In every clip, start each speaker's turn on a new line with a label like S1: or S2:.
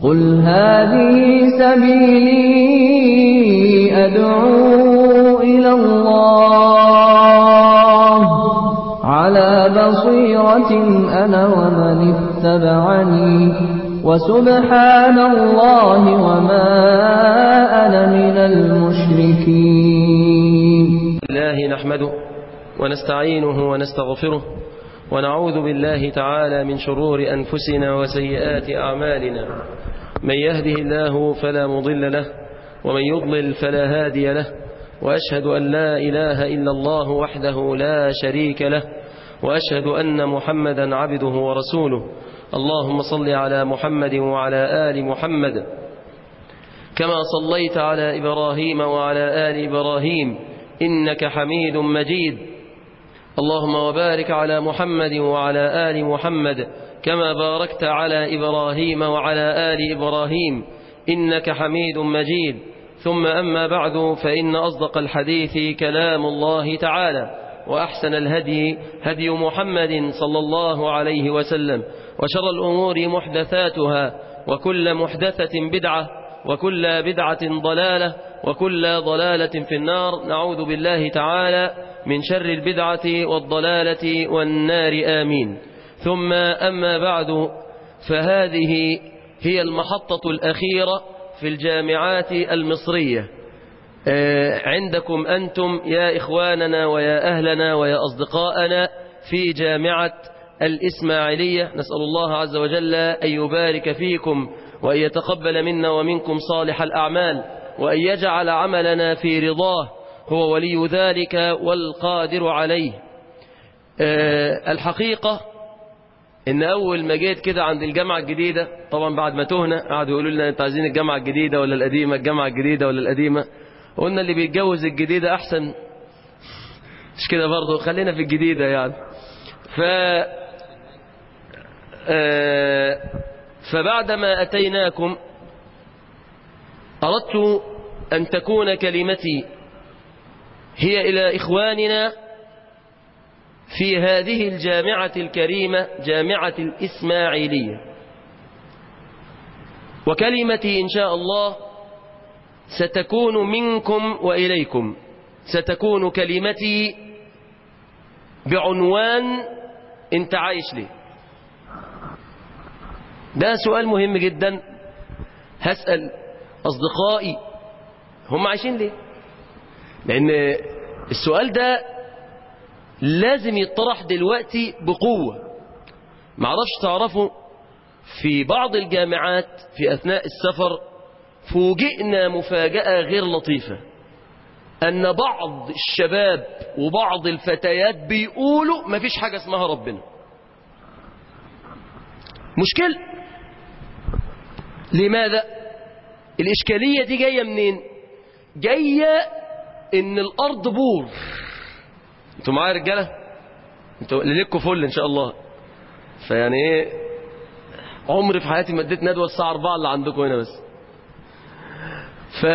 S1: قل هذه سبيلي أدعو إلى الله على بصيرة أنا ومن اتبعني وسبحان الله وما أنا من المشركين
S2: الله نحمده ونستعينه ونستغفره ونعوذ بالله تعالى من شرور أنفسنا وسيئات أعمالنا من يهده الله فلا مضل له ومن يضلل فلا هادي له وأشهد أن لا إله إلا الله وحده لا شريك له وأشهد أن محمدا عبده ورسوله اللهم صل على محمد وعلى آل محمد كما صليت على إبراهيم وعلى آل إبراهيم إنك حميد مجيد اللهم وبارك على محمد وعلى آل محمد كما باركت على إبراهيم وعلى آل إبراهيم إنك حميد مجيد ثم أما بعد فإن أصدق الحديث كلام الله تعالى وأحسن الهدي هدي محمد صلى الله عليه وسلم وشر الأمور محدثاتها وكل محدثة بدعة وكل بدعة ضلالة وكل ضلالة في النار نعوذ بالله تعالى من شر البدعة والضلالة والنار آمين ثم أما بعد فهذه هي المحطة الأخيرة في الجامعات المصرية عندكم أنتم يا إخواننا ويا أهلنا ويا أصدقاءنا في جامعة الإسماعيلية نسأل الله عز وجل أن يبارك فيكم وأن يتقبل منا ومنكم صالح الأعمال وأن يجعل عملنا في رضاه هو ولي ذلك والقادر عليه الحقيقة إن أول ما جيت كده عند الجامعة الجديدة طبعا بعد ما تهنا قعدوا يقولوا لنا أنت عايزين الجامعة الجديدة ولا القديمة الجامعة الجديدة ولا القديمة قلنا اللي بيتجوز الجديدة أحسن مش كده برضه خلينا في الجديدة يعني ف فبعدما أتيناكم أردت أن تكون كلمتي هي إلى إخواننا في هذه الجامعة الكريمة جامعة الإسماعيلية وكلمتي إن شاء الله ستكون منكم وإليكم ستكون كلمتي بعنوان انت عايش ليه ده سؤال مهم جدا هسأل أصدقائي هم عايشين ليه لأن السؤال ده لازم يطرح دلوقتي بقوة معرفش تعرفوا في بعض الجامعات في أثناء السفر فوجئنا مفاجأة غير لطيفة أن بعض الشباب وبعض الفتيات بيقولوا مفيش حاجة اسمها ربنا مشكلة لماذا الإشكالية دي جاية منين جاية إن الأرض بور انتوا معايا رجالة انتوا اللي ليكوا فل إن شاء الله فيعني إيه عمري في حياتي ما اديت ندوة الساعة 4 اللي عندكم هنا بس ف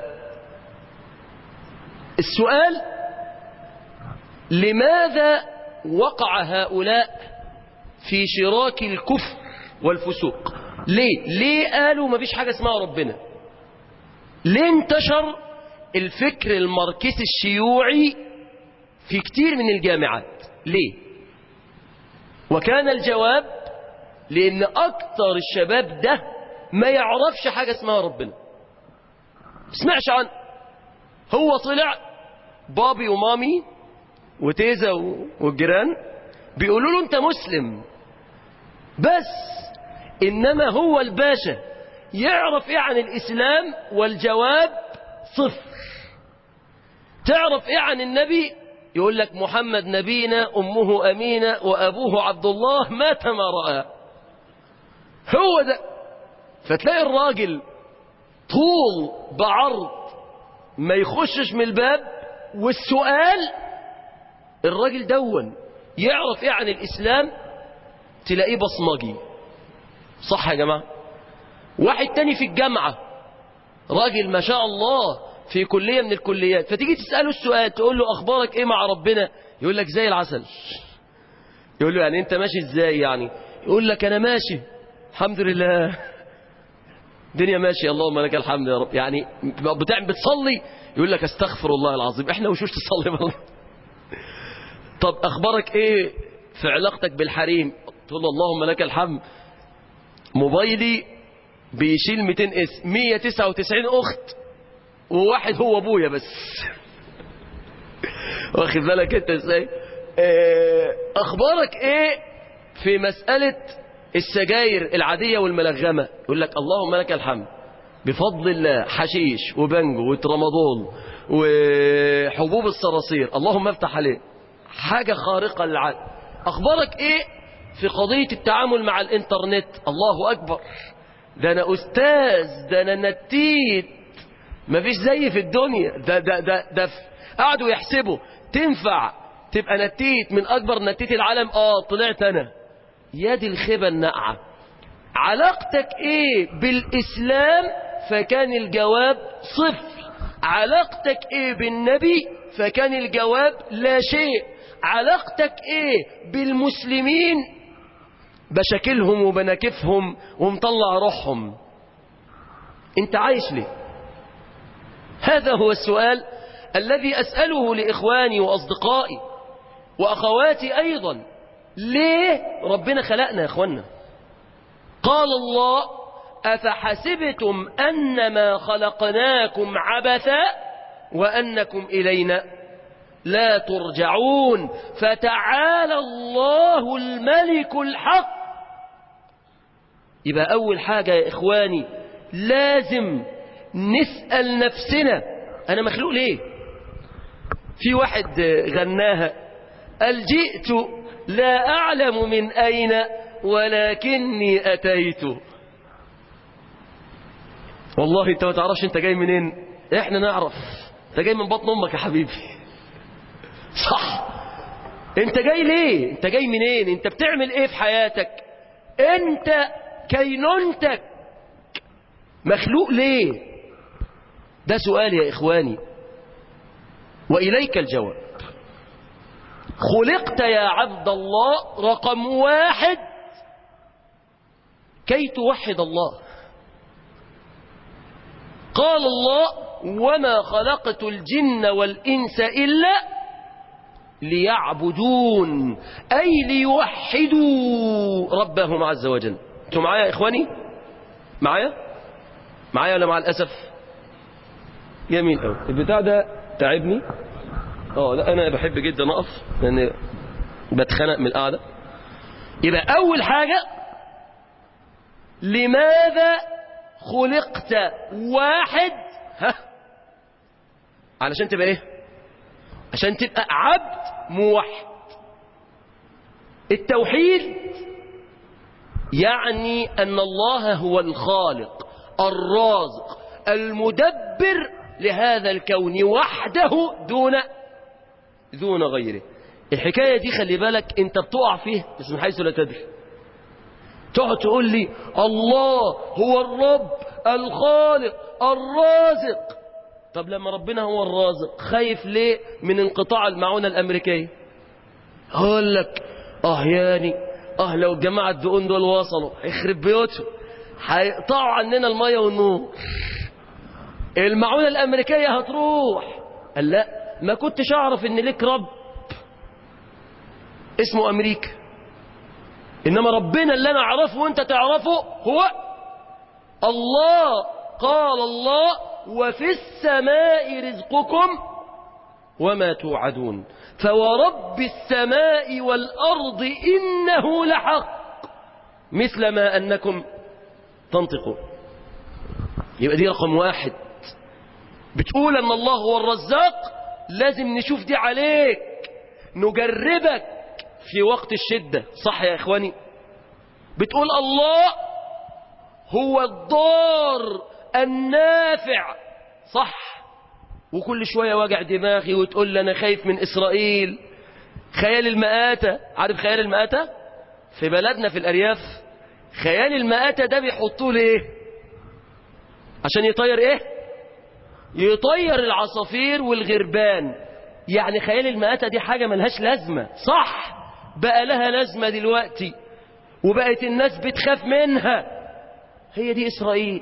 S2: السؤال لماذا وقع هؤلاء في شراك الكفر والفسوق ليه ليه قالوا ما فيش حاجة اسمها ربنا ليه انتشر الفكر الماركسي الشيوعي في كتير من الجامعات ليه وكان الجواب لان اكتر الشباب ده ما يعرفش حاجة اسمها ربنا اسمعش عنه هو طلع بابي ومامي وتيزا والجيران بيقولوا له انت مسلم بس انما هو الباشا يعرف ايه عن الاسلام والجواب صفر تعرف ايه عن النبي يقول لك محمد نبينا امه امينه وابوه عبد الله مات ما راى هو ده فتلاقي الراجل طول بعرض ما يخشش من الباب والسؤال الراجل دون يعرف ايه عن الاسلام تلاقيه بصمجي صح يا جماعة واحد تاني في الجامعة راجل ما شاء الله في كلية من الكليات فتيجي تسأله السؤال تقول له أخبارك إيه مع ربنا يقول لك زي العسل يقول له يعني أنت ماشي إزاي يعني يقول لك أنا ماشي الحمد لله الدنيا ماشيه اللهم لك الحمد يا رب يعني بتعمل بتصلي يقول لك استغفر الله العظيم احنا وشوش تصلي والله طب اخبارك ايه في علاقتك بالحريم تقول له اللهم لك الحمد موبايلي بيشيل 200 اسم 199 اخت وواحد هو ابويا بس واخد بالك انت ازاي اه اخبارك ايه في مسألة السجاير العادية والملغمة يقول لك اللهم لك الحمد بفضل الله حشيش وبنجو وترامادول وحبوب الصراصير اللهم افتح عليه حاجة خارقة للعادة اخبارك ايه في قضية التعامل مع الانترنت الله اكبر ده انا استاذ ده انا نتيت مفيش زي في الدنيا ده ده ده ده قعدوا يحسبوا تنفع تبقى نتيت من اكبر نتيت العالم اه طلعت انا يا دي الخيبة الناقعة علاقتك ايه بالاسلام فكان الجواب صفر علاقتك ايه بالنبي فكان الجواب لا شيء علاقتك ايه بالمسلمين بشكلهم وبنكفهم ومطلع روحهم انت عايش ليه هذا هو السؤال الذي أسأله لإخواني وأصدقائي وأخواتي أيضا ليه ربنا خلقنا يا إخوانا قال الله أفحسبتم أنما خلقناكم عبثا وأنكم إلينا لا ترجعون فتعالى الله الملك الحق يبقى أول حاجة يا إخواني لازم نسأل نفسنا أنا مخلوق ليه في واحد غناها قال جئت لا أعلم من أين ولكني أتيت والله انت ما تعرفش انت جاي منين احنا نعرف انت جاي من بطن امك يا حبيبي صح انت جاي ليه انت جاي منين انت بتعمل ايه في حياتك انت كينونتك مخلوق ليه ده سؤال يا إخواني وإليك الجواب خلقت يا عبد الله رقم واحد كي توحد الله قال الله وما خلقت الجن والإنس إلا ليعبدون أي ليوحدوا ربهم عز وجل أنتم معايا يا إخواني معايا معايا ولا مع الأسف جميل قوي البتاع ده تعبني اه لا انا بحب جدا اقف لان بتخنق من القعده يبقى اول حاجه لماذا خلقت واحد ها علشان تبقى ايه عشان تبقى عبد موحد التوحيد يعني ان الله هو الخالق الرازق المدبر لهذا الكون وحده دون دون غيره الحكاية دي خلي بالك انت بتقع فيه بس من حيث لا تدري تقعد تقول لي الله هو الرب الخالق الرازق طب لما ربنا هو الرازق خايف ليه من انقطاع المعونة الأمريكية أقول لك اه ياني اه لو الجماعة الدقون دول وصلوا هيخرب بيوتهم هيقطعوا عننا المية والنور المعونة الأمريكية هتروح قال لا ما كنتش أعرف إن لك رب اسمه أمريكا إنما ربنا اللي أنا أعرفه وأنت تعرفه هو الله قال الله وفي السماء رزقكم وما توعدون فورب السماء والأرض إنه لحق مثل ما أنكم تنطقون يبقى دي رقم واحد بتقول أن الله هو الرزاق لازم نشوف دي عليك نجربك في وقت الشدة صح يا إخواني بتقول الله هو الضار النافع صح وكل شوية وجع دماغي وتقول لي أنا خايف من إسرائيل خيال المآتة عارف خيال المآتة في بلدنا في الأرياف خيال المآتة ده بيحطوه ليه عشان يطير ايه يطير العصافير والغربان يعني خيال المآتة دي حاجة ملهاش لازمة صح بقى لها لازمة دلوقتي وبقت الناس بتخاف منها هي دي إسرائيل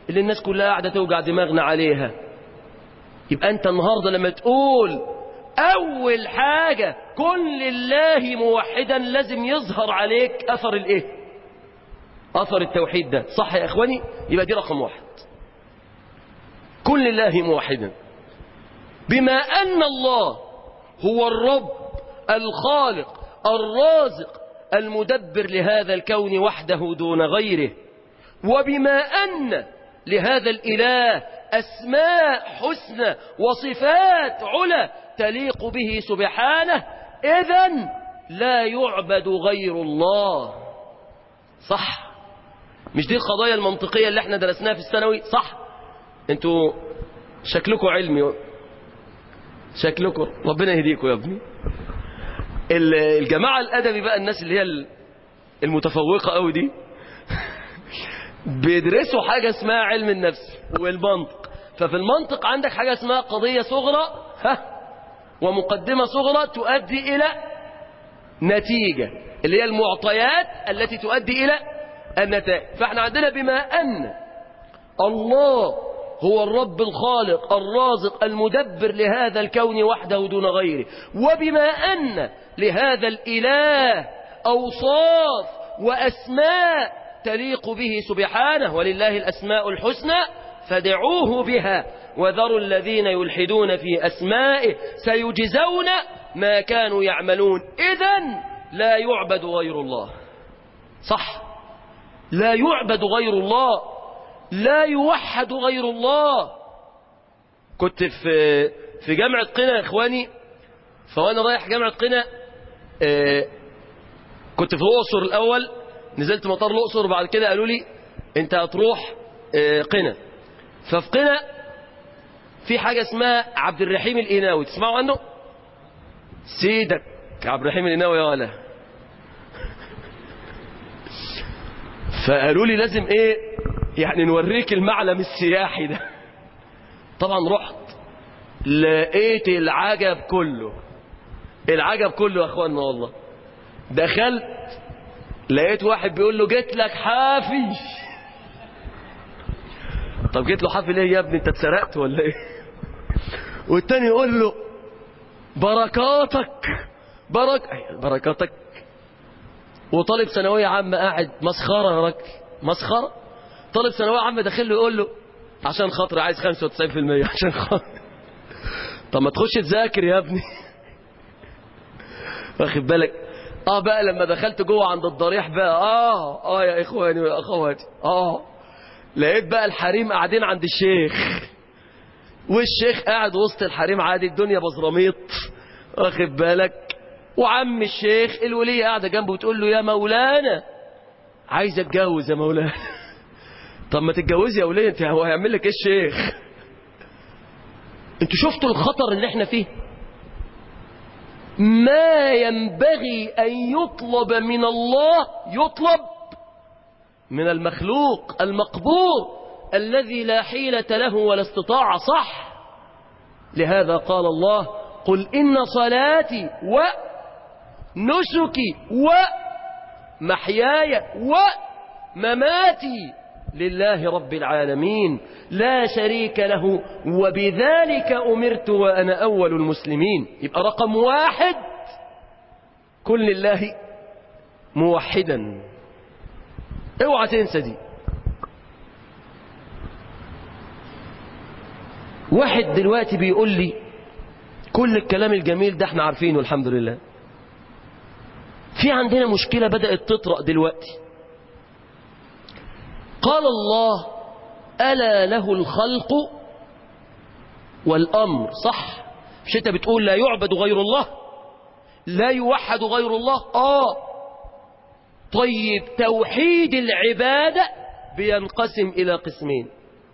S2: اللي الناس كلها قاعدة توجع دماغنا عليها يبقى أنت النهاردة لما تقول أول حاجة كن لله موحدا لازم يظهر عليك أثر الإيه أثر التوحيد ده صح يا إخواني يبقى دي رقم واحد كن لله موحدا بما أن الله هو الرب الخالق الرازق المدبر لهذا الكون وحده دون غيره وبما أن لهذا الإله أسماء حسنى وصفات علا تليق به سبحانه إذا لا يعبد غير الله صح مش دي القضايا المنطقية اللي احنا درسناها في الثانوي صح انتوا شكلكم علمي شكلكم ربنا يهديكم يا ابني الجماعة الأدبي بقى الناس اللي هي المتفوقة قوي دي بيدرسوا حاجة اسمها علم النفس والمنطق ففي المنطق عندك حاجة اسمها قضية صغرى ها ومقدمة صغرى تؤدي إلى نتيجة اللي هي المعطيات التي تؤدي إلى النتائج فاحنا عندنا بما أن الله هو الرب الخالق الرازق المدبر لهذا الكون وحده دون غيره وبما أن لهذا الإله أوصاف وأسماء تليق به سبحانه ولله الأسماء الحسنى فدعوه بها وذروا الذين يلحدون في أسمائه سيجزون ما كانوا يعملون إذا لا يعبد غير الله صح لا يعبد غير الله لا يوحد غير الله كنت في في جامعة قنا يا إخواني فوأنا رايح جامعة قنا آه كنت في الأقصر الأول نزلت مطار الأقصر وبعد كده قالوا لي أنت هتروح آه قنا ففي قنا في حاجة اسمها عبد الرحيم الإناوي تسمعوا عنه سيدك عبد الرحيم الإناوي يا ولا فقالوا لي لازم ايه يعني نوريك المعلم السياحي ده طبعا رحت لقيت العجب كله العجب كله يا اخوانا والله دخلت لقيت واحد بيقول له جيت لك حافي طب جيت له حافي ليه يا ابني انت اتسرقت ولا ايه والتاني يقول له بركاتك برك بركاتك وطالب ثانويه عامه قاعد مسخره يا راجل مسخره طالب ثانويه عامه داخل له يقول له عشان خاطر عايز 95% عشان خاطر طب ما تخش تذاكر يا ابني واخد بالك اه بقى لما دخلت جوه عند الضريح بقى اه اه يا اخواني ويا اخواتي اه لقيت بقى الحريم قاعدين عند الشيخ والشيخ قاعد وسط الحريم عادي الدنيا بزراميط واخد بالك وعم الشيخ الولية قاعدة جنبه وتقول له يا مولانا عايز اتجوز يا مولانا طب ما تتجوزي يا ولية انت هو هيعمل لك ايه الشيخ انتوا شفتوا الخطر اللي احنا فيه ما ينبغي ان يطلب من الله يطلب من المخلوق المقبور الذي لا حيلة له ولا استطاع صح لهذا قال الله قل إن صلاتي ونسكي ومحياي ومماتي لله رب العالمين لا شريك له وبذلك أمرت وأنا أول المسلمين يبقى رقم واحد كن لله موحدا اوعى تنسى دي واحد دلوقتي بيقول لي كل الكلام الجميل ده احنا عارفينه الحمد لله في عندنا مشكلة بدأت تطرأ دلوقتي قال الله ألا له الخلق والأمر صح مش انت بتقول لا يعبد غير الله لا يوحد غير الله آه طيب توحيد العبادة بينقسم إلى قسمين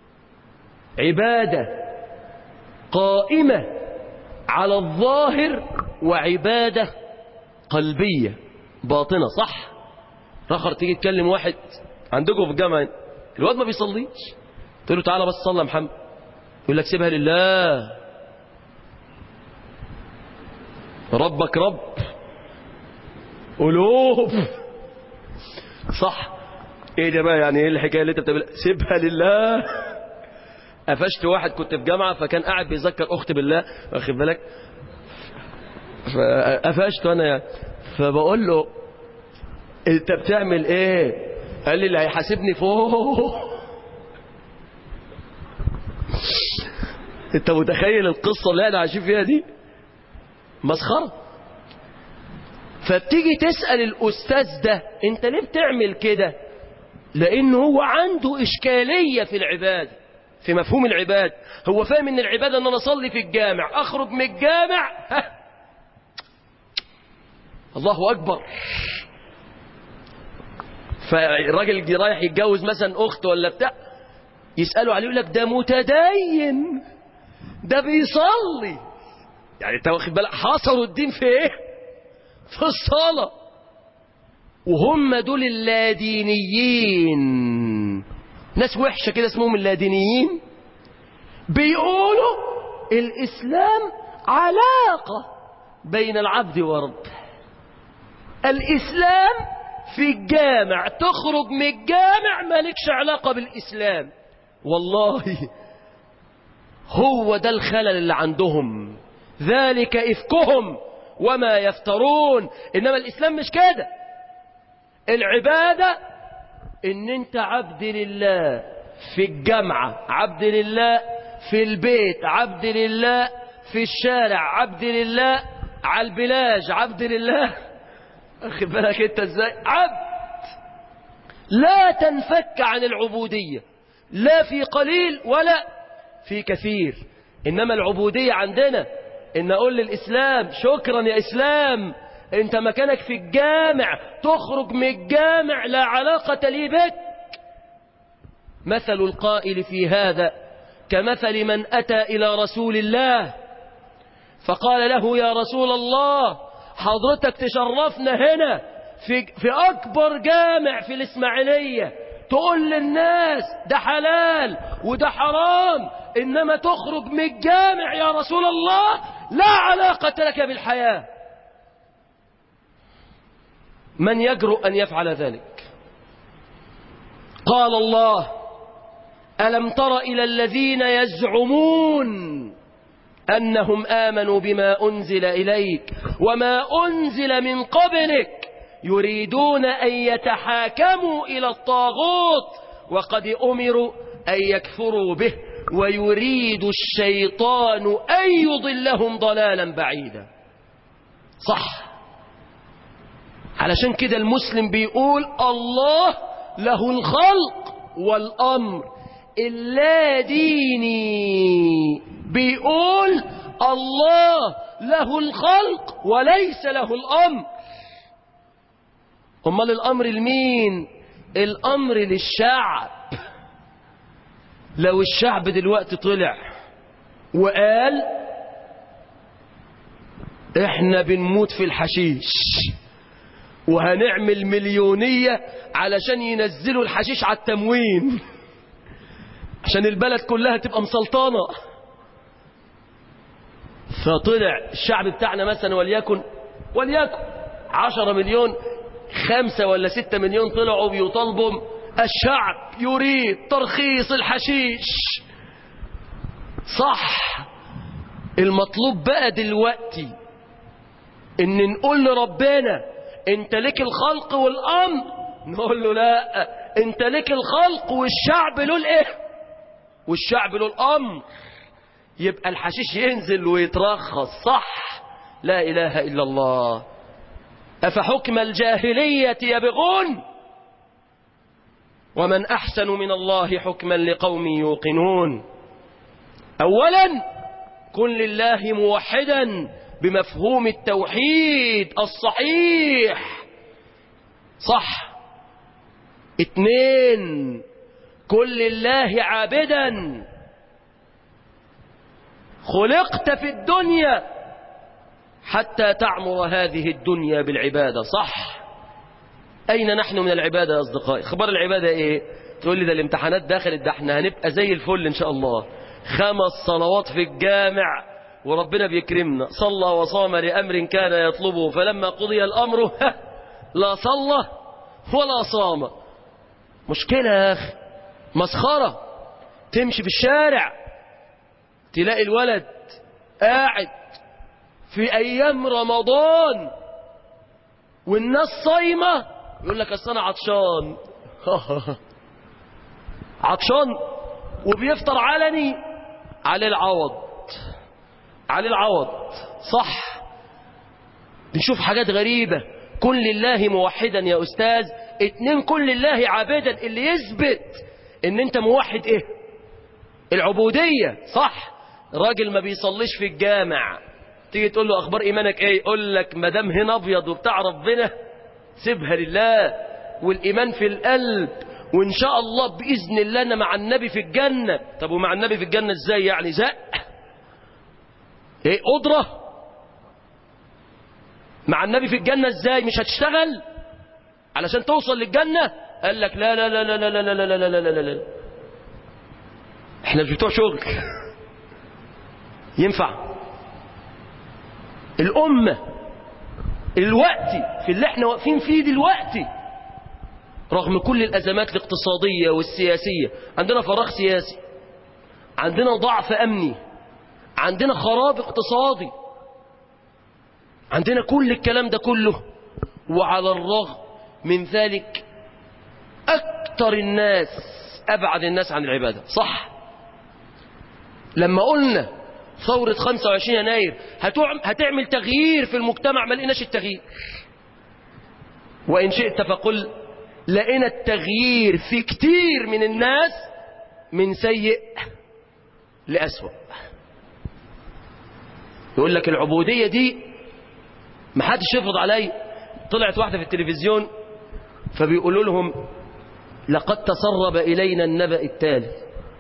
S2: عبادة قائمة على الظاهر وعبادة قلبية باطنة صح رخر تيجي تكلم واحد عندكم في الجامعة الواد ما بيصليش تقول له تعالى بس صلى يا محمد يقول لك سيبها لله ربك رب ألوف صح ايه ده بقى يعني ايه الحكايه اللي انت بتعملها سيبها لله قفشت واحد كنت في جامعه فكان قاعد بيذكر اختي بالله واخد بالك فقفشته انا يعني فبقول له انت بتعمل ايه قال لي اللي هيحاسبني فوق انت متخيل القصه اللي احنا عايشين فيها دي مسخره فبتيجي تسال الاستاذ ده انت ليه بتعمل كده لانه هو عنده اشكاليه في العباده في مفهوم العباد هو فاهم ان العباده ان انا اصلي في الجامع اخرج من الجامع ها الله اكبر فالراجل جه رايح يتجوز مثلا اخت ولا بتاع يسالوا عليه يقول لك ده متدين ده بيصلي يعني انت واخد بالك حصروا الدين في ايه في الصلاه وهم دول اللادينيين ناس وحشه كده اسمهم اللادينيين بيقولوا الاسلام علاقه بين العبد وربه الإسلام في الجامع تخرج من الجامع مالكش علاقة بالإسلام والله هو ده الخلل اللي عندهم ذلك إفكهم وما يفترون إنما الإسلام مش كده العبادة إن أنت عبد لله في الجامعة عبد لله في البيت عبد لله في الشارع عبد لله على البلاج عبد لله أخي بالك أنت إزاي عبد لا تنفك عن العبودية لا في قليل ولا في كثير إنما العبودية عندنا إن أقول للإسلام شكرا يا إسلام أنت مكانك في الجامع تخرج من الجامع لا علاقة لي بك مثل القائل في هذا كمثل من أتى إلى رسول الله فقال له يا رسول الله حضرتك تشرفنا هنا في, في أكبر جامع في الإسماعيلية تقول للناس ده حلال وده حرام إنما تخرج من الجامع يا رسول الله لا علاقة لك بالحياة من يجرؤ أن يفعل ذلك قال الله ألم تر إلى الذين يزعمون أنهم آمنوا بما أنزل إليك وما أنزل من قبلك يريدون أن يتحاكموا إلى الطاغوت وقد أمروا أن يكفروا به ويريد الشيطان أن يضلهم ضلالا بعيدا صح علشان كده المسلم بيقول الله له الخلق والأمر اللا ديني بيقول الله له الخلق وليس له الأمر أمال الأمر لمين الأمر للشعب لو الشعب دلوقتي طلع وقال احنا بنموت في الحشيش وهنعمل مليونية علشان ينزلوا الحشيش على التموين عشان البلد كلها تبقى مسلطانة فطلع الشعب بتاعنا مثلا وليكن وليكن عشرة مليون خمسة ولا ستة مليون طلعوا بيطالبوا الشعب يريد ترخيص الحشيش صح المطلوب بقى دلوقتي ان نقول لربنا انت لك الخلق والامر نقول له لا انت لك الخلق والشعب له الايه والشعب له الامر يبقى الحشيش ينزل ويترخص صح لا اله الا الله افحكم الجاهليه يبغون ومن احسن من الله حكما لقوم يوقنون اولا كن لله موحدا بمفهوم التوحيد الصحيح صح اتنين كن لله عابدا خلقت في الدنيا حتى تعمر هذه الدنيا بالعبادة صح أين نحن من العبادة يا أصدقائي خبر العبادة إيه تقول لي ده الامتحانات داخلت ده احنا هنبقى زي الفل إن شاء الله خمس صلوات في الجامع وربنا بيكرمنا صلى وصام لأمر كان يطلبه فلما قضي الأمر لا صلى ولا صام مشكلة يا أخي مسخرة تمشي في الشارع تلاقي الولد قاعد في أيام رمضان والناس صايمة يقول لك أصل أنا عطشان عطشان وبيفطر علني على العوض على العوض صح بنشوف حاجات غريبة كن لله موحدا يا أستاذ اتنين كن لله عابدا اللي يثبت ان انت موحد ايه العبودية صح راجل ما بيصليش في الجامع تيجي تقول له اخبار ايمانك ايه يقول لك ما دام هنا ابيض وبتاع ربنا سيبها لله والايمان في القلب وان شاء الله باذن الله انا مع النبي في الجنه طب ومع النبي في الجنه ازاي يعني زق ايه قدره مع النبي في الجنه ازاي مش هتشتغل علشان توصل للجنه قال لك لا لا لا لا لا لا لا لا لا لا لا لا احنا مش بتوع شغل ينفع الأمة الوقت في اللي احنا واقفين فيه دلوقتي رغم كل الأزمات الاقتصادية والسياسية عندنا فراغ سياسي عندنا ضعف أمني عندنا خراب اقتصادي عندنا كل الكلام ده كله وعلى الرغم من ذلك أكثر الناس أبعد الناس عن العبادة صح لما قلنا ثورة 25 يناير هتعمل تغيير في المجتمع ما لقيناش التغيير وإن شئت فقل لقينا التغيير في كتير من الناس من سيء لأسوأ يقول لك العبودية دي ما حدش يفرض علي طلعت واحدة في التلفزيون فبيقولوا لهم لقد تسرب إلينا النبأ التالي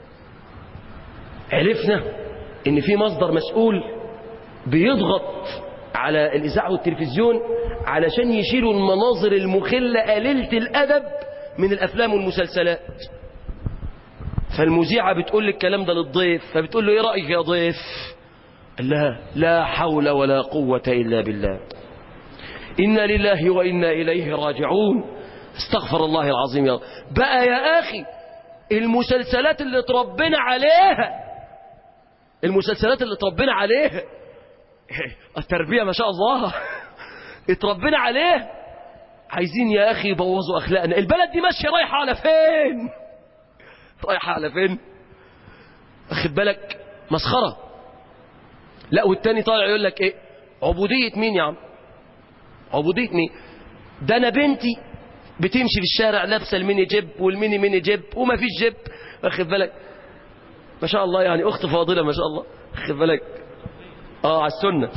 S2: عرفنا ان في مصدر مسؤول بيضغط على الإذاعة والتلفزيون علشان يشيلوا المناظر المخلة قليلة الأدب من الأفلام والمسلسلات فالمذيعة بتقول لي الكلام ده للضيف فبتقول له ايه رأيك يا ضيف قال لها لا حول ولا قوة إلا بالله إنا لله وإنا إليه راجعون استغفر الله العظيم يا رب بقى يا أخي المسلسلات اللي تربنا عليها المسلسلات اللي اتربينا عليها التربية ما شاء الله اتربينا عليه عايزين يا أخي يبوظوا أخلاقنا البلد دي ماشية رايحة على فين رايحة على فين أخد بالك مسخرة لا والتاني طالع يقول لك ايه عبودية مين يا عم عبودية مين ده انا بنتي بتمشي في الشارع لابسه الميني جيب والميني ميني جيب وما فيش جيب واخد بالك ما شاء الله يعني اخت فاضله ما شاء الله واخد بالك اه على السنه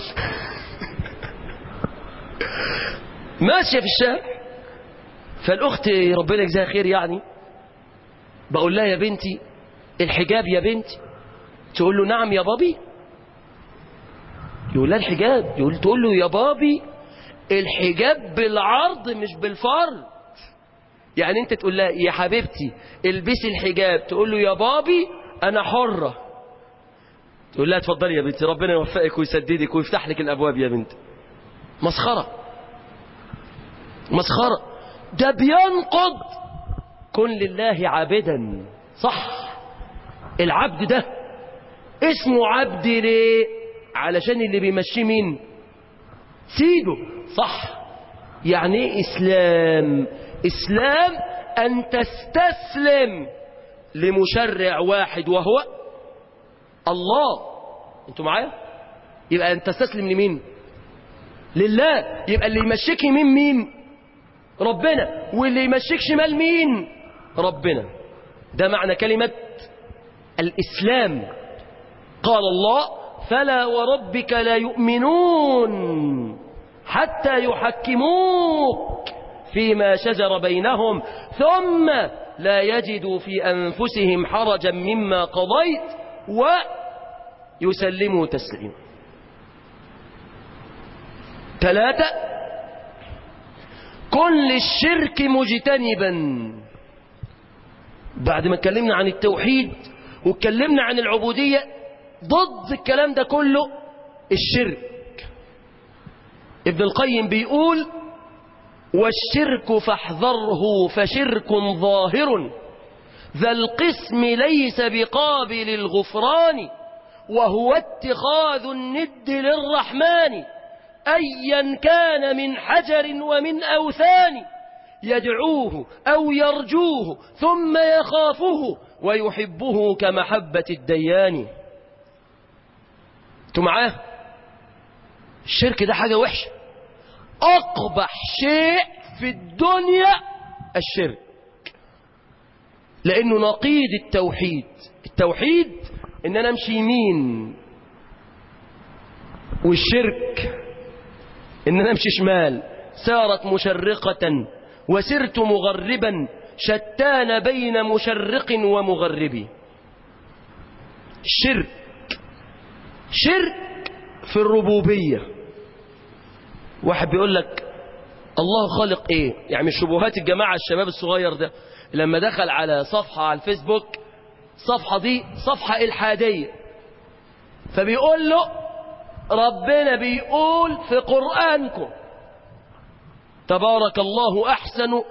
S2: ماشيه في الشارع فالاخت ربنا يجزاها خير يعني بقول لها يا بنتي الحجاب يا بنتي تقول له نعم يا بابي يقول لها الحجاب يقول تقول له يا بابي الحجاب بالعرض مش بالفرض يعني انت تقول لها يا حبيبتي البسي الحجاب تقول له يا بابي انا حرة تقول لها اتفضلي يا بنتي ربنا يوفقك ويسددك ويفتح لك الابواب يا بنتي مسخرة مسخرة ده بينقض كن لله عابدا صح العبد ده اسمه عبد ليه علشان اللي بيمشيه مين سيده صح يعني ايه اسلام اسلام ان تستسلم لمشرع واحد وهو الله انتوا معايا يبقى ان تستسلم لمين لله يبقى اللي يمشيك يمين مين ربنا واللي يمشيك شمال مين ربنا ده معنى كلمة الإسلام قال الله فلا وربك لا يؤمنون حتى يحكموك فيما شجر بينهم ثم لا يجدوا في أنفسهم حرجا مما قضيت ويسلموا تسليما ثلاثة كن للشرك مجتنبا بعد ما اتكلمنا عن التوحيد واتكلمنا عن العبودية ضد الكلام ده كله الشرك ابن القيم بيقول والشرك فاحذره فشرك ظاهر ذا القسم ليس بقابل الغفران وهو اتخاذ الند للرحمن أيا كان من حجر ومن أوثان يدعوه أو يرجوه ثم يخافه ويحبه كمحبة الديان انتوا معاه الشرك ده حاجة وحشة أقبح شيء في الدنيا الشرك لأنه نقيض التوحيد التوحيد إن أنا أمشي يمين والشرك إن أنا أمشي شمال سارت مشرقة وسرت مغربا شتان بين مشرق ومغرب شرك شرك في الربوبية واحد بيقول لك الله خالق ايه يعني من شبهات الجماعة الشباب الصغير ده لما دخل على صفحة على الفيسبوك صفحة دي صفحة إلحادية فبيقول له ربنا بيقول في قرآنكم تبارك الله أحسن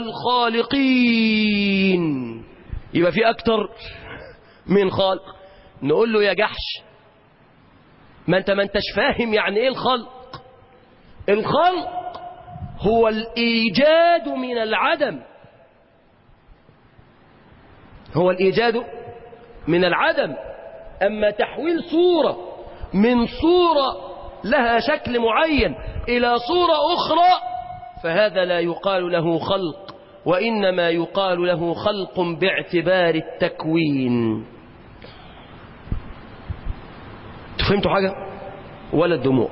S2: الخالقين يبقى في أكتر من خالق نقول له يا جحش ما انت ما انتش فاهم يعني ايه الخلق الخلق هو الإيجاد من العدم هو الإيجاد من العدم أما تحويل صورة من صورة لها شكل معين إلى صورة أخرى فهذا لا يقال له خلق وإنما يقال له خلق باعتبار التكوين فهمتوا حاجة ولا الدموع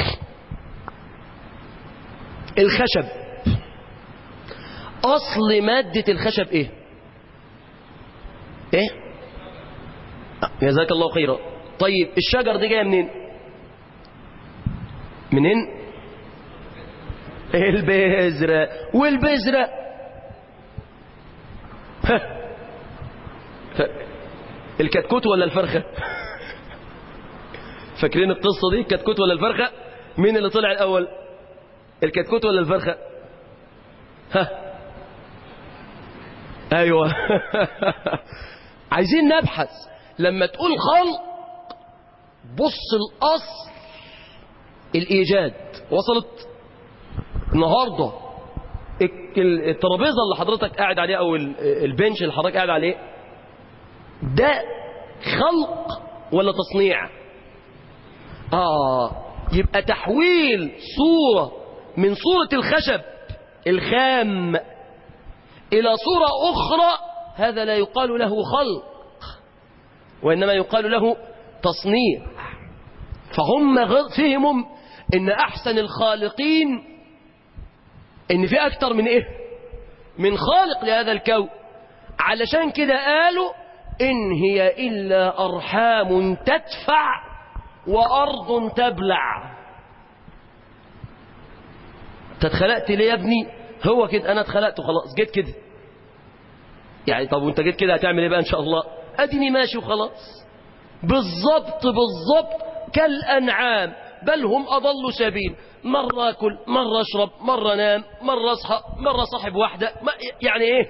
S2: الخشب أصل مادة الخشب إيه إيه جزاك الله خيرا طيب الشجر دي جاية منين منين البذرة والبذرة الكتكوت ولا الفرخة فاكرين القصة دي الكتكوت ولا الفرخة مين اللي طلع الأول الكتكوت ولا الفرخة ها أيوة عايزين نبحث لما تقول خلق بص الأصل الإيجاد وصلت النهاردة الترابيزة اللي حضرتك قاعد عليه أو البنش اللي حضرتك قاعد عليه ده خلق ولا تصنيع آه يبقى تحويل صورة من صورة الخشب الخام إلى صورة أخرى هذا لا يقال له خلق وإنما يقال له تصنيع فهم فهموا إن أحسن الخالقين إن في أكتر من إيه من خالق لهذا الكون علشان كده قالوا إن هي إلا أرحام تدفع وأرض تبلع انت اتخلقت ليه يا ابني هو كده انا اتخلقت وخلاص جيت كده يعني طب وانت جيت كده هتعمل ايه بقى ان شاء الله اديني ماشي وخلاص بالظبط بالظبط كالانعام بل هم اضلوا سبيل مرة اكل مرة اشرب مرة انام مرة اصحى مرة صاحب واحدة يعني ايه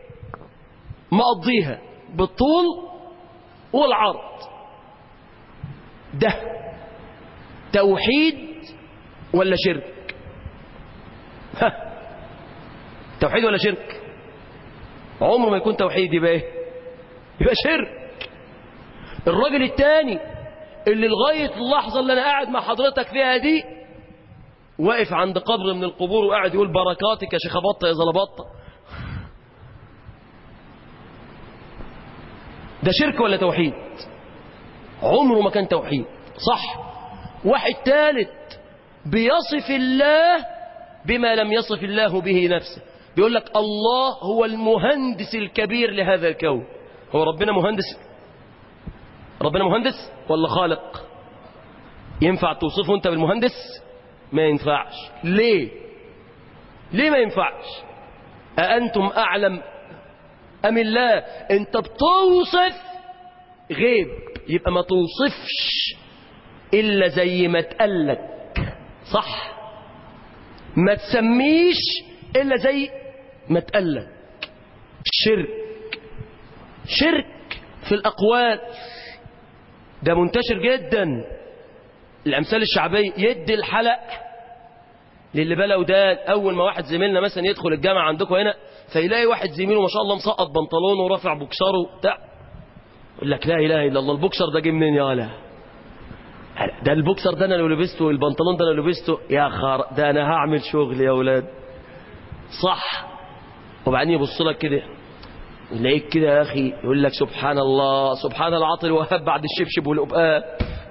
S2: مقضيها بالطول والعرض ده توحيد ولا شرك ها توحيد ولا شرك عمره ما يكون توحيد يبقى ايه يبقى شرك الراجل التاني اللي لغاية اللحظة اللي انا قاعد مع حضرتك فيها دي واقف عند قبر من القبور وقاعد يقول بركاتك يا شيخ بطة يا زلبطة ده شرك ولا توحيد عمره ما كان توحيد صح واحد ثالث بيصف الله بما لم يصف الله به نفسه بيقول لك الله هو المهندس الكبير لهذا الكون هو ربنا مهندس ربنا مهندس ولا خالق ينفع توصفه انت بالمهندس ما ينفعش ليه ليه ما ينفعش أأنتم أعلم أم الله انت بتوصف غيب يبقى ما توصفش إلا زي ما تقلك صح ما تسميش إلا زي ما اتقلك شرك شرك في الأقوال ده منتشر جدا الأمثال الشعبية يدي الحلق للي بلا ودان أول ما واحد زميلنا مثلا يدخل الجامعة عندكم هنا فيلاقي واحد زميله ما شاء الله مسقط بنطلونه ورافع بوكسره بتاع يقول لك لا إله إلا الله البوكسر ده جه منين يا لا ده البوكسر ده أنا لو لبسته والبنطلون ده أنا لو لبسته يا خار ده أنا هعمل شغل يا أولاد صح وبعدين يبص لك كده يلاقيك كده يا أخي يقول لك سبحان الله سبحان العاطل الوهاب بعد الشبشب والأبقاء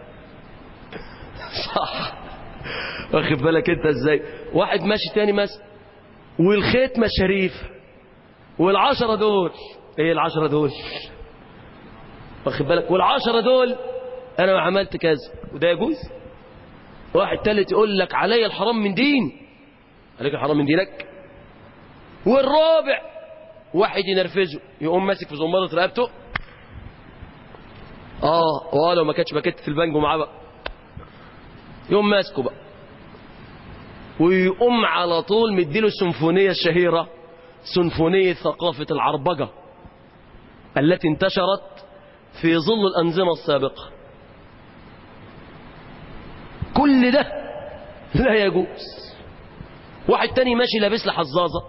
S2: صح واخد بالك انت ازاي واحد ماشي تاني مثلا والختمه شريف والعشرة دول ايه العشرة دول واخد بالك والعشرة دول انا ما عملت كذا وده يجوز واحد تالت يقول لك علي الحرام من دين عليك الحرام من دينك والرابع واحد ينرفزه يقوم ماسك في زمارة رقبته اه اه لو ما كانتش باكيت البانجو معاه بقى يقوم ماسكه بقى ويقوم على طول مديله السيمفونية الشهيرة سيمفونية ثقافة العربجة التي انتشرت في ظل الأنظمة السابقة كل ده لا يجوز واحد تاني ماشي لابس له حظاظة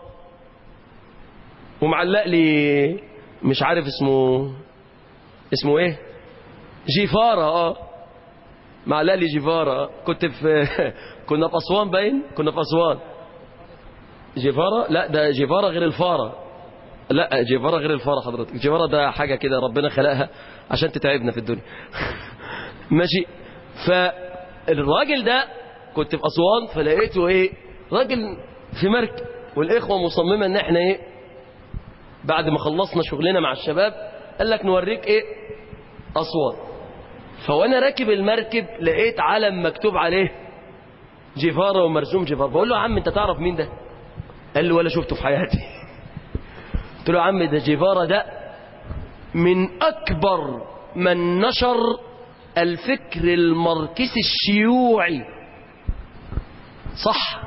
S2: ومعلق لي مش عارف اسمه اسمه ايه جيفارة اه معلق لي جيفارة كنت في كنا في أسوان باين كنا في أسوان جيفارة لا ده جيفارة غير الفارة لا جيفارة غير الفارة حضرتك جيفارة ده حاجة كده ربنا خلقها عشان تتعبنا في الدنيا ماشي فالراجل ده كنت في أسوان فلقيته ايه راجل في مركب والإخوة مصممة ان احنا ايه بعد ما خلصنا شغلنا مع الشباب قال لك نوريك ايه أسوان فوانا راكب المركب لقيت علم مكتوب عليه جيفارة ومرسوم جيفارة بقول له يا عم انت تعرف مين ده قال لي ولا شفته في حياتي قلت له يا عم ده جيفارة ده من أكبر من نشر الفكر الماركسي الشيوعي صح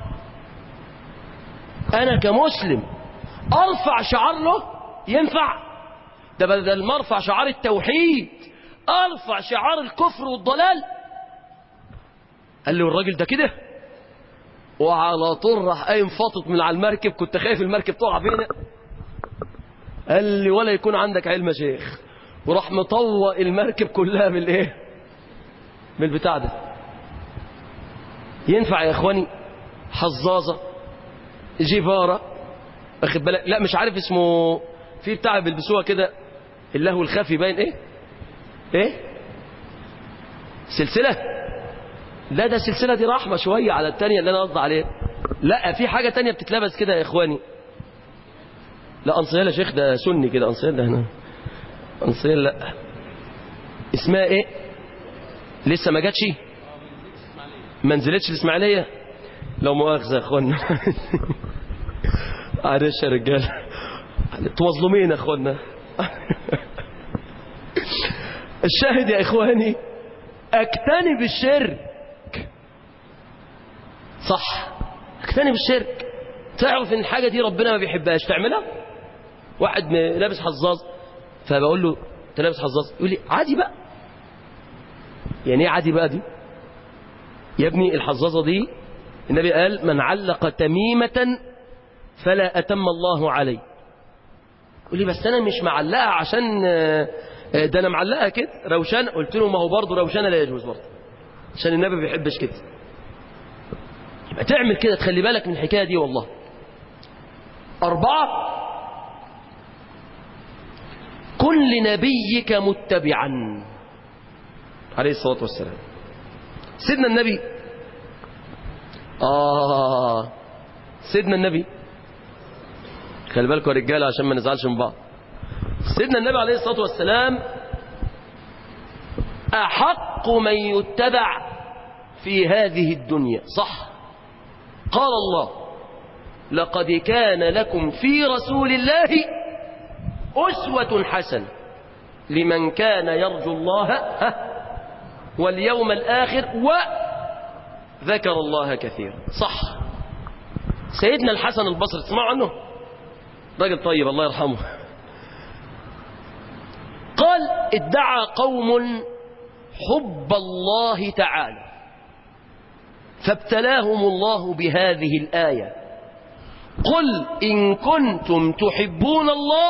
S2: أنا كمسلم أرفع شعار له ينفع ده بدل ما أرفع شعار التوحيد أرفع شعار الكفر والضلال قال لي والراجل ده كده وعلى طول راح قايم فاطط من على المركب كنت خايف المركب تقع بينا قال لي ولا يكون عندك علم يا شيخ وراح مطوق المركب كلها من الايه من البتاع ده ينفع يا اخواني حظاظه جيفاره واخد بالك لا مش عارف اسمه في بتاع بيلبسوها كده اللهو الخفي باين ايه ايه سلسله لا ده السلسله دي رحمه شويه على التانية اللي انا قصدي عليها لا في حاجه تانية بتتلبس كده يا اخواني لا انصيال يا شيخ ده سني كده انصيال ده هنا انصيال لا اسمها ايه لسه ما جاتش ما نزلتش الاسماعيليه لو مؤاخذه يا اخوانا معلش يا رجاله تظلمين يا اخوانا الشاهد يا اخواني اجتنب الشرك صح اجتنب الشرك تعرف ان الحاجه دي ربنا ما بيحبهاش تعملها واحد لابس حظاظ فبقول له انت لابس حظاظ يقول لي عادي بقى يعني ايه عادي بقى دي يا ابني الحظاظه دي النبي قال من علق تميمه فلا اتم الله عليه يقول لي بس انا مش معلقها عشان ده انا معلقها كده روشان قلت له ما هو برضه روشانه لا يجوز برضه عشان النبي ما بيحبش كده يبقى تعمل كده تخلي بالك من الحكايه دي والله أربعة كن لنبيك متبعا عليه الصلاة والسلام سيدنا النبي آه سيدنا النبي خلي بالكم يا رجاله عشان ما نزعلش من بعض سيدنا النبي عليه الصلاة والسلام أحق من يتبع في هذه الدنيا صح قال الله لقد كان لكم في رسول الله أسوة حسنة لمن كان يرجو الله واليوم الآخر وذكر الله كثيرا صح سيدنا الحسن البصري تسمعوا عنه راجل طيب الله يرحمه قال ادعى قوم حب الله تعالى فابتلاهم الله بهذه الآية قل إن كنتم تحبون الله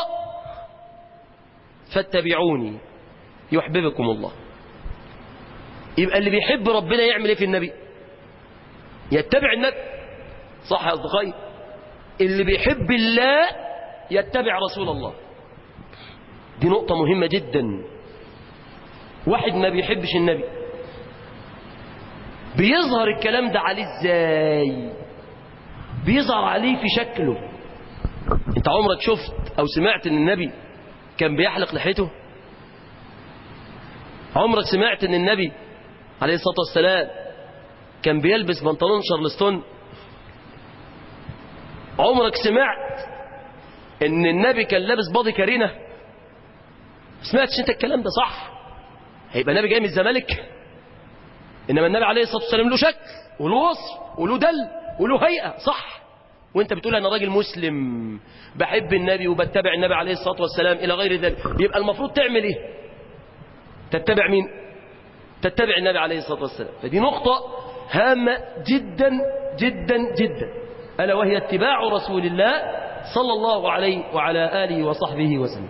S2: فاتبعوني يحببكم الله يبقى اللي بيحب ربنا يعمل ايه في النبي يتبع النبي صح يا أصدقائي اللي بيحب الله يتبع رسول الله دي نقطة مهمة جدا واحد ما بيحبش النبي بيظهر الكلام ده عليه ازاي بيظهر عليه في شكله انت عمرك شفت او سمعت ان النبي كان بيحلق لحيته عمرك سمعت ان النبي عليه الصلاة والسلام كان بيلبس بنطلون شارلستون عمرك سمعت ان النبي كان لابس باضي كارينا سمعتش انت الكلام ده صح هيبقى النبي جاي من الزمالك انما النبي عليه الصلاه والسلام له شكل وله وصف وله دل وله هيئه صح وانت بتقول انا راجل مسلم بحب النبي وبتبع النبي عليه الصلاه والسلام الى غير ذلك يبقى المفروض تعمل ايه تتبع مين تتبع النبي عليه الصلاه والسلام فدي نقطه هامه جدا جدا جدا الا وهي اتباع رسول الله صلى الله عليه وعلى اله وصحبه وسلم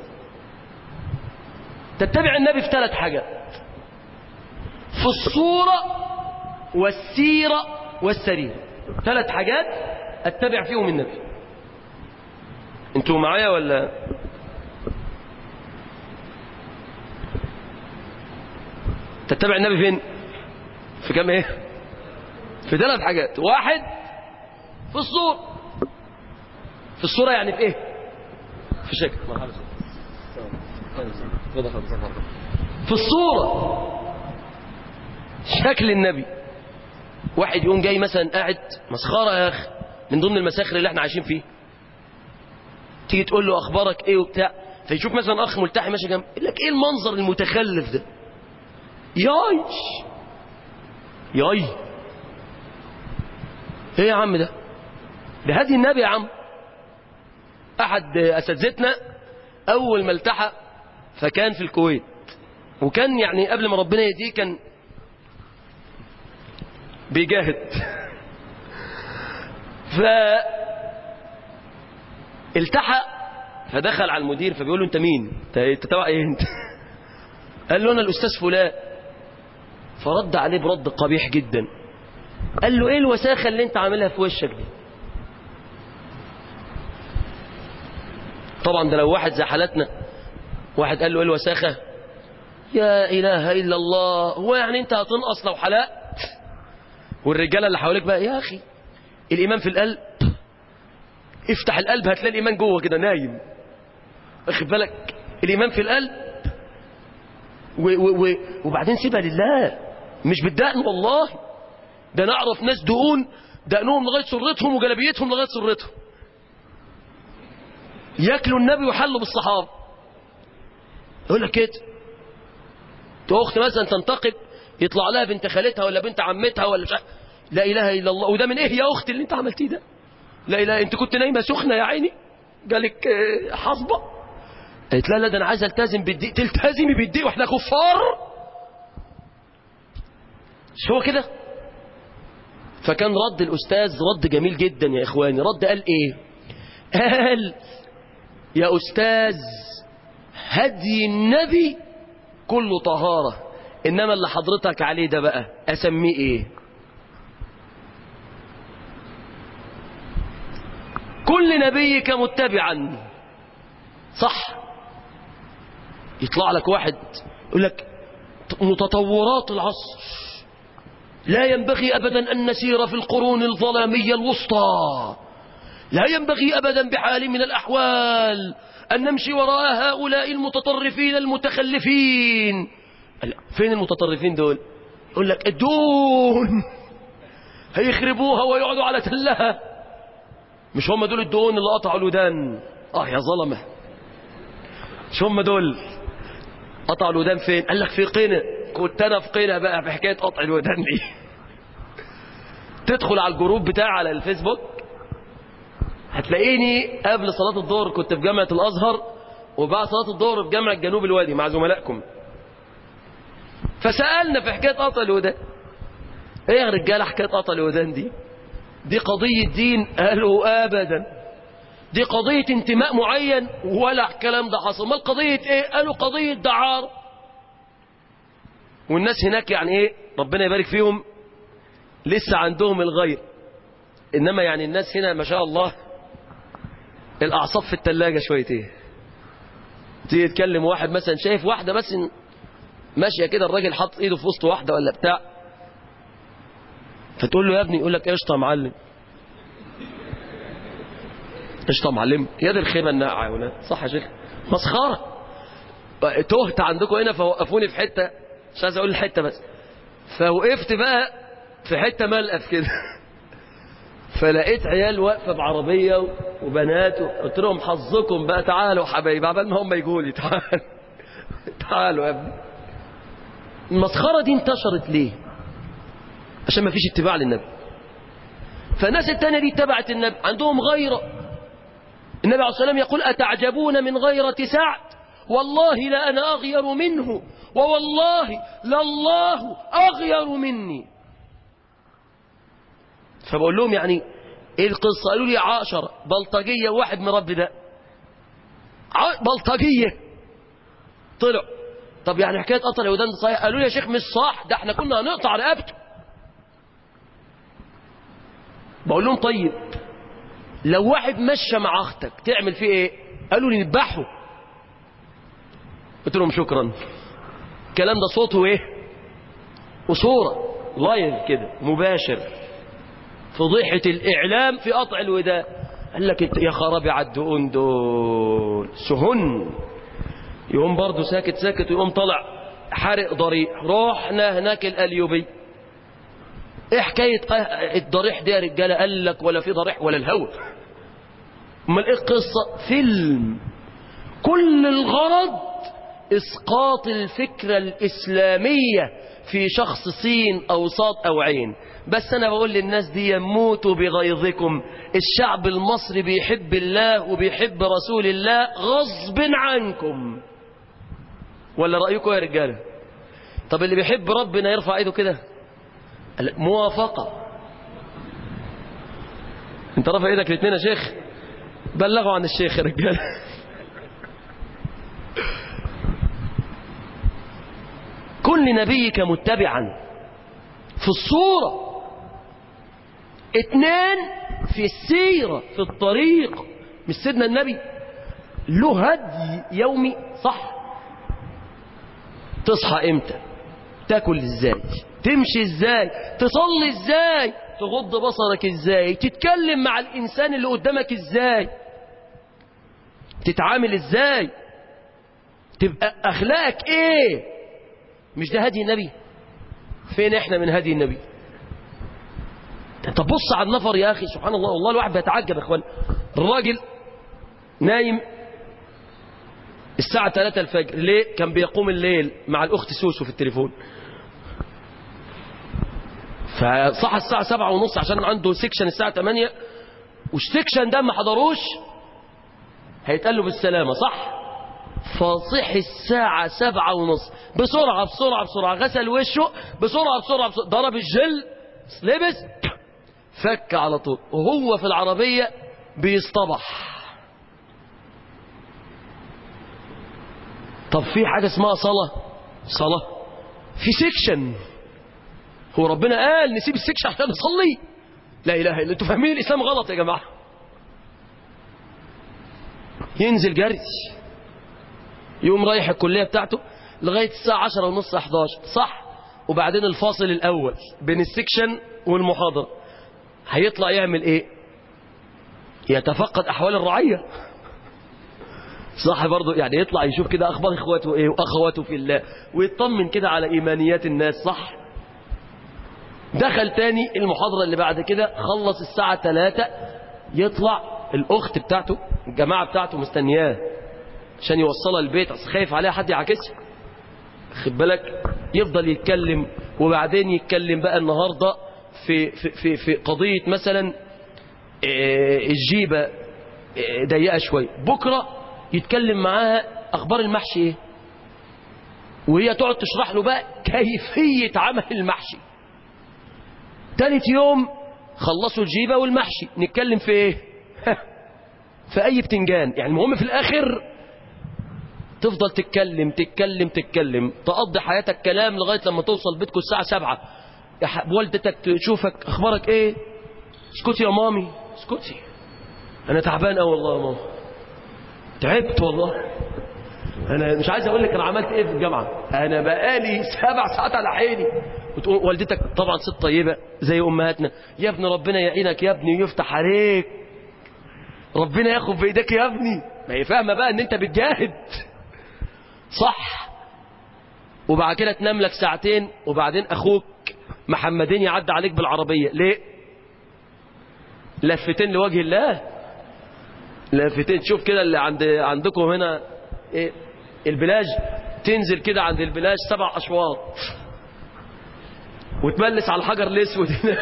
S2: تتبع النبي في ثلاث حاجات في الصورة والسيرة والسريرة ثلاث حاجات اتبع فيهم النبي انتوا معايا ولا تتبع النبي فين في كم ايه في ثلاث حاجات واحد في الصورة في الصورة يعني في ايه في شكل مرحبا في الصورة شكل النبي واحد يقوم جاي مثلا قاعد مسخرة يا أخي من ضمن المساخر اللي احنا عايشين فيه تيجي تقول له أخبارك إيه وبتاع فيشوف مثلا أخ ملتحي ماشي جنب يقول لك إيه المنظر المتخلف ده ياي ياي إيه يا عم ده ده هدي النبي يا عم أحد أساتذتنا أول ما التحى فكان في الكويت وكان يعني قبل ما ربنا يهديه كان بيجاهد ف التحى فدخل على المدير فبيقول له انت مين انت تبع ايه انت قال له انا الاستاذ فلان فرد عليه برد قبيح جدا قال له ايه الوساخه اللي انت عاملها في وشك دي طبعا ده لو واحد زي حالتنا واحد قال له ايه الوساخه يا اله الا الله هو يعني انت هتنقص لو حلقت والرجاله اللي حواليك بقى يا اخي الايمان في القلب افتح القلب هتلاقي الايمان جوه كده نايم واخد بالك الايمان في القلب و و و وبعدين سيبها لله مش بالدقن والله ده نعرف ناس دقون دقنهم لغايه سرتهم وجلابيتهم لغايه سرتهم ياكلوا النبي ويحلوا بالصحابه يقول لك كده اخت مثلا تنتقد يطلع لها بنت خالتها ولا بنت عمتها ولا مش عارف لا اله الا الله وده من ايه يا اختي اللي انت عملتيه ده لا اله انت كنت نايمه سخنه يا عيني جالك حصبه قالت لا لا ده انا عايز التزم بالدين تلتزمي بالدين واحنا كفار مش هو كده فكان رد الاستاذ رد جميل جدا يا اخواني رد قال ايه قال يا استاذ هدي النبي كله طهاره انما اللي حضرتك عليه ده بقى اسميه ايه كل نبيك متبعا صح يطلع لك واحد يقول لك متطورات العصر لا ينبغي ابدا ان نسير في القرون الظلاميه الوسطى لا ينبغي ابدا بحال من الاحوال ان نمشي وراء هؤلاء المتطرفين المتخلفين فين المتطرفين دول يقول لك الدون هيخربوها ويقعدوا على تلها مش هم دول الدون اللي قطعوا الودان اه يا ظلمه مش هم دول قطعوا الودان فين قال لك في قنا كنت انا في قنا بقى في حكايه قطع الودان دي تدخل على الجروب بتاع على الفيسبوك هتلاقيني قبل صلاة الظهر كنت في جامعة الأزهر وبعد صلاة الظهر في جامعة جنوب الوادي مع زملائكم فسألنا في حكاية قطع الودان ايه يا رجالة حكاية قطع الودان دي دي قضية دين قالوا أبدا دي قضية انتماء معين ولا الكلام ده حصل ما القضية ايه قالوا قضية دعارة والناس هناك يعني ايه ربنا يبارك فيهم لسه عندهم الغير انما يعني الناس هنا ما شاء الله الاعصاب في التلاجة شوية ايه تيجي تكلم واحد مثلا شايف واحدة بس ماشية كده الراجل حاطط ايده في وسط واحدة ولا بتاع فتقول له يا ابني يقول لك قشطة يا معلم قشطة يا معلم يا دي الخيبة الناقعة يا ولاد صح يا شيخ مسخرة تهت عندكم هنا فوقفوني في حتة مش عايز اقول الحتة بس فوقفت بقى في حتة ملقف كده فلقيت عيال واقفة بعربية وبنات قلت لهم حظكم بقى تعالوا حبايبي عبال ما هم يجوا لي تعالوا تعالوا يا ابني المسخرة دي انتشرت ليه عشان ما فيش اتباع للنبي فالناس التانية دي اتبعت النبي عندهم غيرة النبي عليه الصلاة والسلام يقول أتعجبون من غيرة سعد والله لأنا أغير منه ووالله لله أغير مني فبقول لهم يعني ايه القصة قالوا لي عشرة بلطجية واحد مربي ده بلطجية طلع طب يعني حكاية قطع الودان ده صحيح قالوا لي يا شيخ مش صح ده احنا كنا هنقطع رقبته بقول لهم طيب لو واحد مشى مع اختك تعمل فيه ايه قالوا لي نذبحه قلت لهم شكرا الكلام ده صوته ايه وصورة لايف كده مباشر فضيحة الإعلام في قطع الوداء قال لك يا خرابي على الدقون دول سهن يقوم برضه ساكت ساكت ويقوم طلع حرق ضريح رحنا هناك الأليوبي ايه حكاية الضريح دي يا رجالة قال لك ولا في ضريح ولا الهوى امال ايه القصة فيلم كل الغرض اسقاط الفكرة الاسلامية في شخص سين او صاد او عين بس انا بقول للناس دي يموتوا بغيظكم الشعب المصري بيحب الله وبيحب رسول الله غصب عنكم ولا رأيكم يا رجالة طب اللي بيحب ربنا يرفع ايده كده موافقة انت رافع ايدك الاثنين يا شيخ بلغوا عن الشيخ يا رجال كل نبيك متبعا في الصورة اثنان في السيرة في الطريق مش سيدنا النبي له هدي يومي صح تصحى امتى تاكل ازاي تمشي ازاي تصلي ازاي تغض بصرك ازاي تتكلم مع الانسان اللي قدامك ازاي تتعامل ازاي تبقى اخلاقك ايه مش ده هدي النبي فين احنا من هدي النبي انت بص على النفر يا اخي سبحان الله والله الواحد بيتعجب يا اخوان الراجل نايم الساعة 3 الفجر ليه كان بيقوم الليل مع الأخت سوسو في التليفون فصح الساعة سبعة ونص عشان عنده سيكشن الساعة 8 والسيكشن ده ما حضروش هيتقال له بالسلامة صح فصح الساعة سبعة ونص بسرعة بسرعة بسرعة غسل وشه بسرعة بسرعة, بسرعة ضرب الجل لبس فك على طول وهو في العربية بيصطبح طب في حاجة اسمها صلاة صلاة في سيكشن هو ربنا قال نسيب السكشن عشان نصلي لا اله الا انتوا فاهمين الاسلام غلط يا جماعه ينزل جري يقوم رايح الكليه بتاعته لغايه الساعه 10 ونص 11 صح وبعدين الفاصل الاول بين السكشن والمحاضره هيطلع يعمل ايه يتفقد احوال الرعيه صح برضه يعني يطلع يشوف كده اخبار اخواته ايه واخواته في الله ويطمن كده على ايمانيات الناس صح دخل تاني المحاضرة اللي بعد كده خلص الساعة 3 يطلع الأخت بتاعته الجماعة بتاعته مستنياه عشان يوصلها البيت أصل خايف عليها حد يعاكسها خد بالك يفضل يتكلم وبعدين يتكلم بقى النهاردة في, في, في, في قضية مثلا الجيبة إيه، ضيقه شويه بكره يتكلم معاها اخبار المحشي ايه وهي تقعد تشرح له بقى كيفيه عمل المحشي تالت يوم خلصوا الجيبه والمحشي نتكلم في ايه في اي بتنجان يعني المهم في الاخر تفضل تتكلم تتكلم تتكلم تقضي حياتك كلام لغايه لما توصل بيتكم الساعه سبعة يا ح- والدتك تشوفك اخبارك ايه اسكتي يا مامي اسكتي انا تعبان قوي والله يا ماما تعبت والله انا مش عايز اقول لك انا عملت ايه في الجامعه انا بقالي سبع ساعات على حيلي وتقول والدتك طبعا ست طيبه زي امهاتنا يا ابني ربنا يعينك يا ابني ويفتح عليك ربنا ياخد بايدك يا ابني ما هي فاهمه بقى ان انت بتجاهد صح وبعد كده تنام لك ساعتين وبعدين اخوك محمدين يعدي عليك بالعربيه ليه لفتين لوجه الله لفتين تشوف كده اللي عند عندكم هنا ايه البلاج تنزل كده عند البلاج سبع اشواط وتملس على الحجر الاسود هنا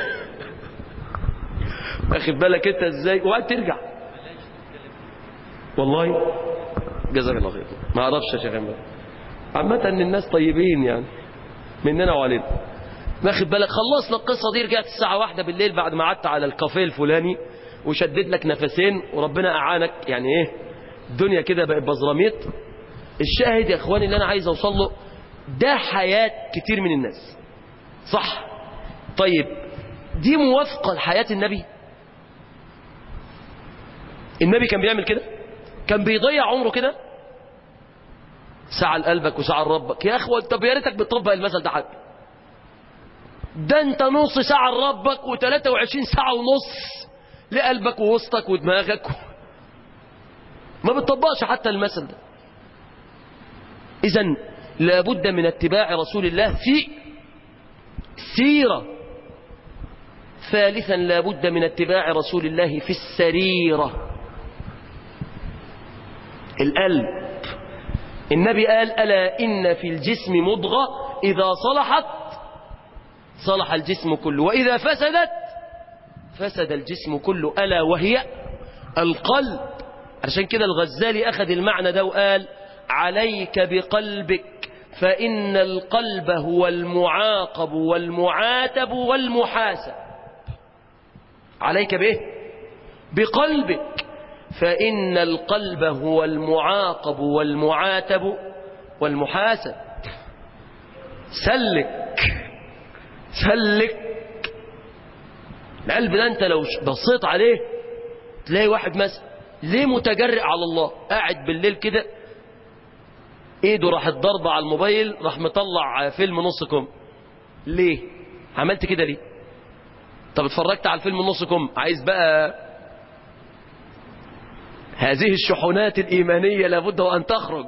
S2: واخد بالك انت ازاي وبعد ترجع والله جزاك الله خير ما اعرفش يا شيخ عماد عامة ان الناس طيبين يعني مننا وعلينا واخد بالك خلصنا القصه دي رجعت الساعه واحدة بالليل بعد ما قعدت على الكافيه الفلاني وشدد لك نفسين وربنا اعانك يعني ايه الدنيا كده بقت بزراميط الشاهد يا اخواني اللي انا عايز اوصل له ده حياه كتير من الناس صح طيب دي موافقه لحياه النبي النبي كان بيعمل كده كان بيضيع عمره كده ساعة لقلبك وساعة لربك يا اخوة طب يا ريتك بتطبق المثل ده حد ده انت نص ساعة لربك و23 ساعة ونص لقلبك ووسطك ودماغك ما بتطبقش حتى المثل ده اذا لابد من اتباع رسول الله في سيرة ثالثا لابد من اتباع رسول الله في السريرة القلب النبي قال ألا إن في الجسم مضغة إذا صلحت صلح الجسم كله وإذا فسدت فسد الجسم كله ألا وهي القلب عشان كده الغزالي أخذ المعنى ده وقال عليك بقلبك فإن القلب هو المعاقب والمعاتب والمحاسب عليك به بقلبك فإن القلب هو المعاقب والمعاتب والمحاسب سلك سلك القلب ده انت لو بصيت عليه تلاقي واحد مثلا ليه متجرئ على الله قاعد بالليل كده ايده راحت ضربة على الموبايل راح مطلع فيلم نص كم ليه عملت كده ليه طب اتفرجت على الفيلم نص كم عايز بقى هذه الشحنات الإيمانية لابد وأن تخرج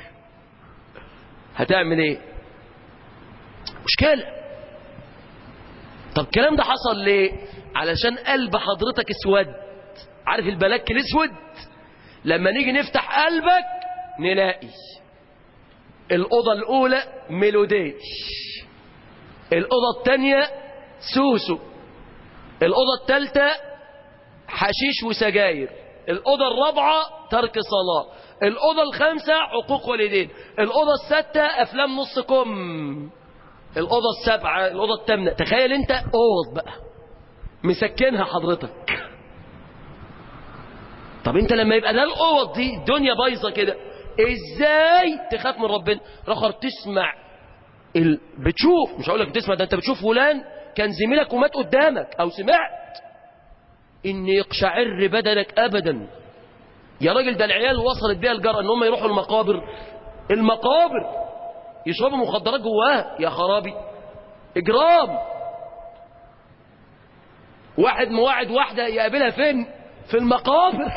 S2: هتعمل ايه مشكلة طب الكلام ده حصل ليه علشان قلب حضرتك اسود عارف البلاك الاسود لما نيجي نفتح قلبك نلاقي الأوضة الأولى ميلوديش الأوضة الثانية سوسو الأوضة الثالثة حشيش وسجاير الأوضة الرابعة ترك صلاة الأوضة الخامسة عقوق والدين الأوضة السادسة أفلام نص كم الأوضة السابعة الأوضة الثامنة تخيل أنت أوض بقى مسكنها حضرتك طب أنت لما يبقى ده الأوض دي الدنيا بايظة كده إزاي تخاف من ربنا رخر تسمع ال... بتشوف مش هقول لك بتسمع ده أنت بتشوف فلان كان زميلك ومات قدامك أو سمعت إن يقشعر بدنك أبدا يا راجل ده العيال وصلت بيها الجرأة إن هم يروحوا المقابر المقابر يشربوا مخدرات جواها يا خرابي إجرام واحد مواعد واحدة يقابلها فين في المقابر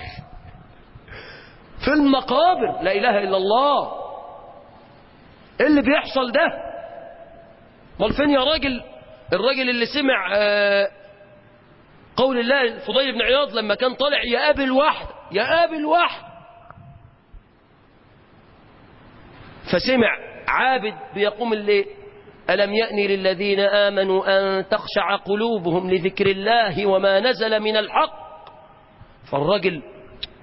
S2: في المقابر لا إله إلا الله إيه اللي بيحصل ده امال فين يا راجل الراجل اللي سمع آه قول الله فضيل بن عياض لما كان طالع يقابل واحد يقابل واحد فسمع عابد بيقوم الليل ألم يأن للذين آمنوا أن تخشع قلوبهم لذكر الله وما نزل من الحق فالرجل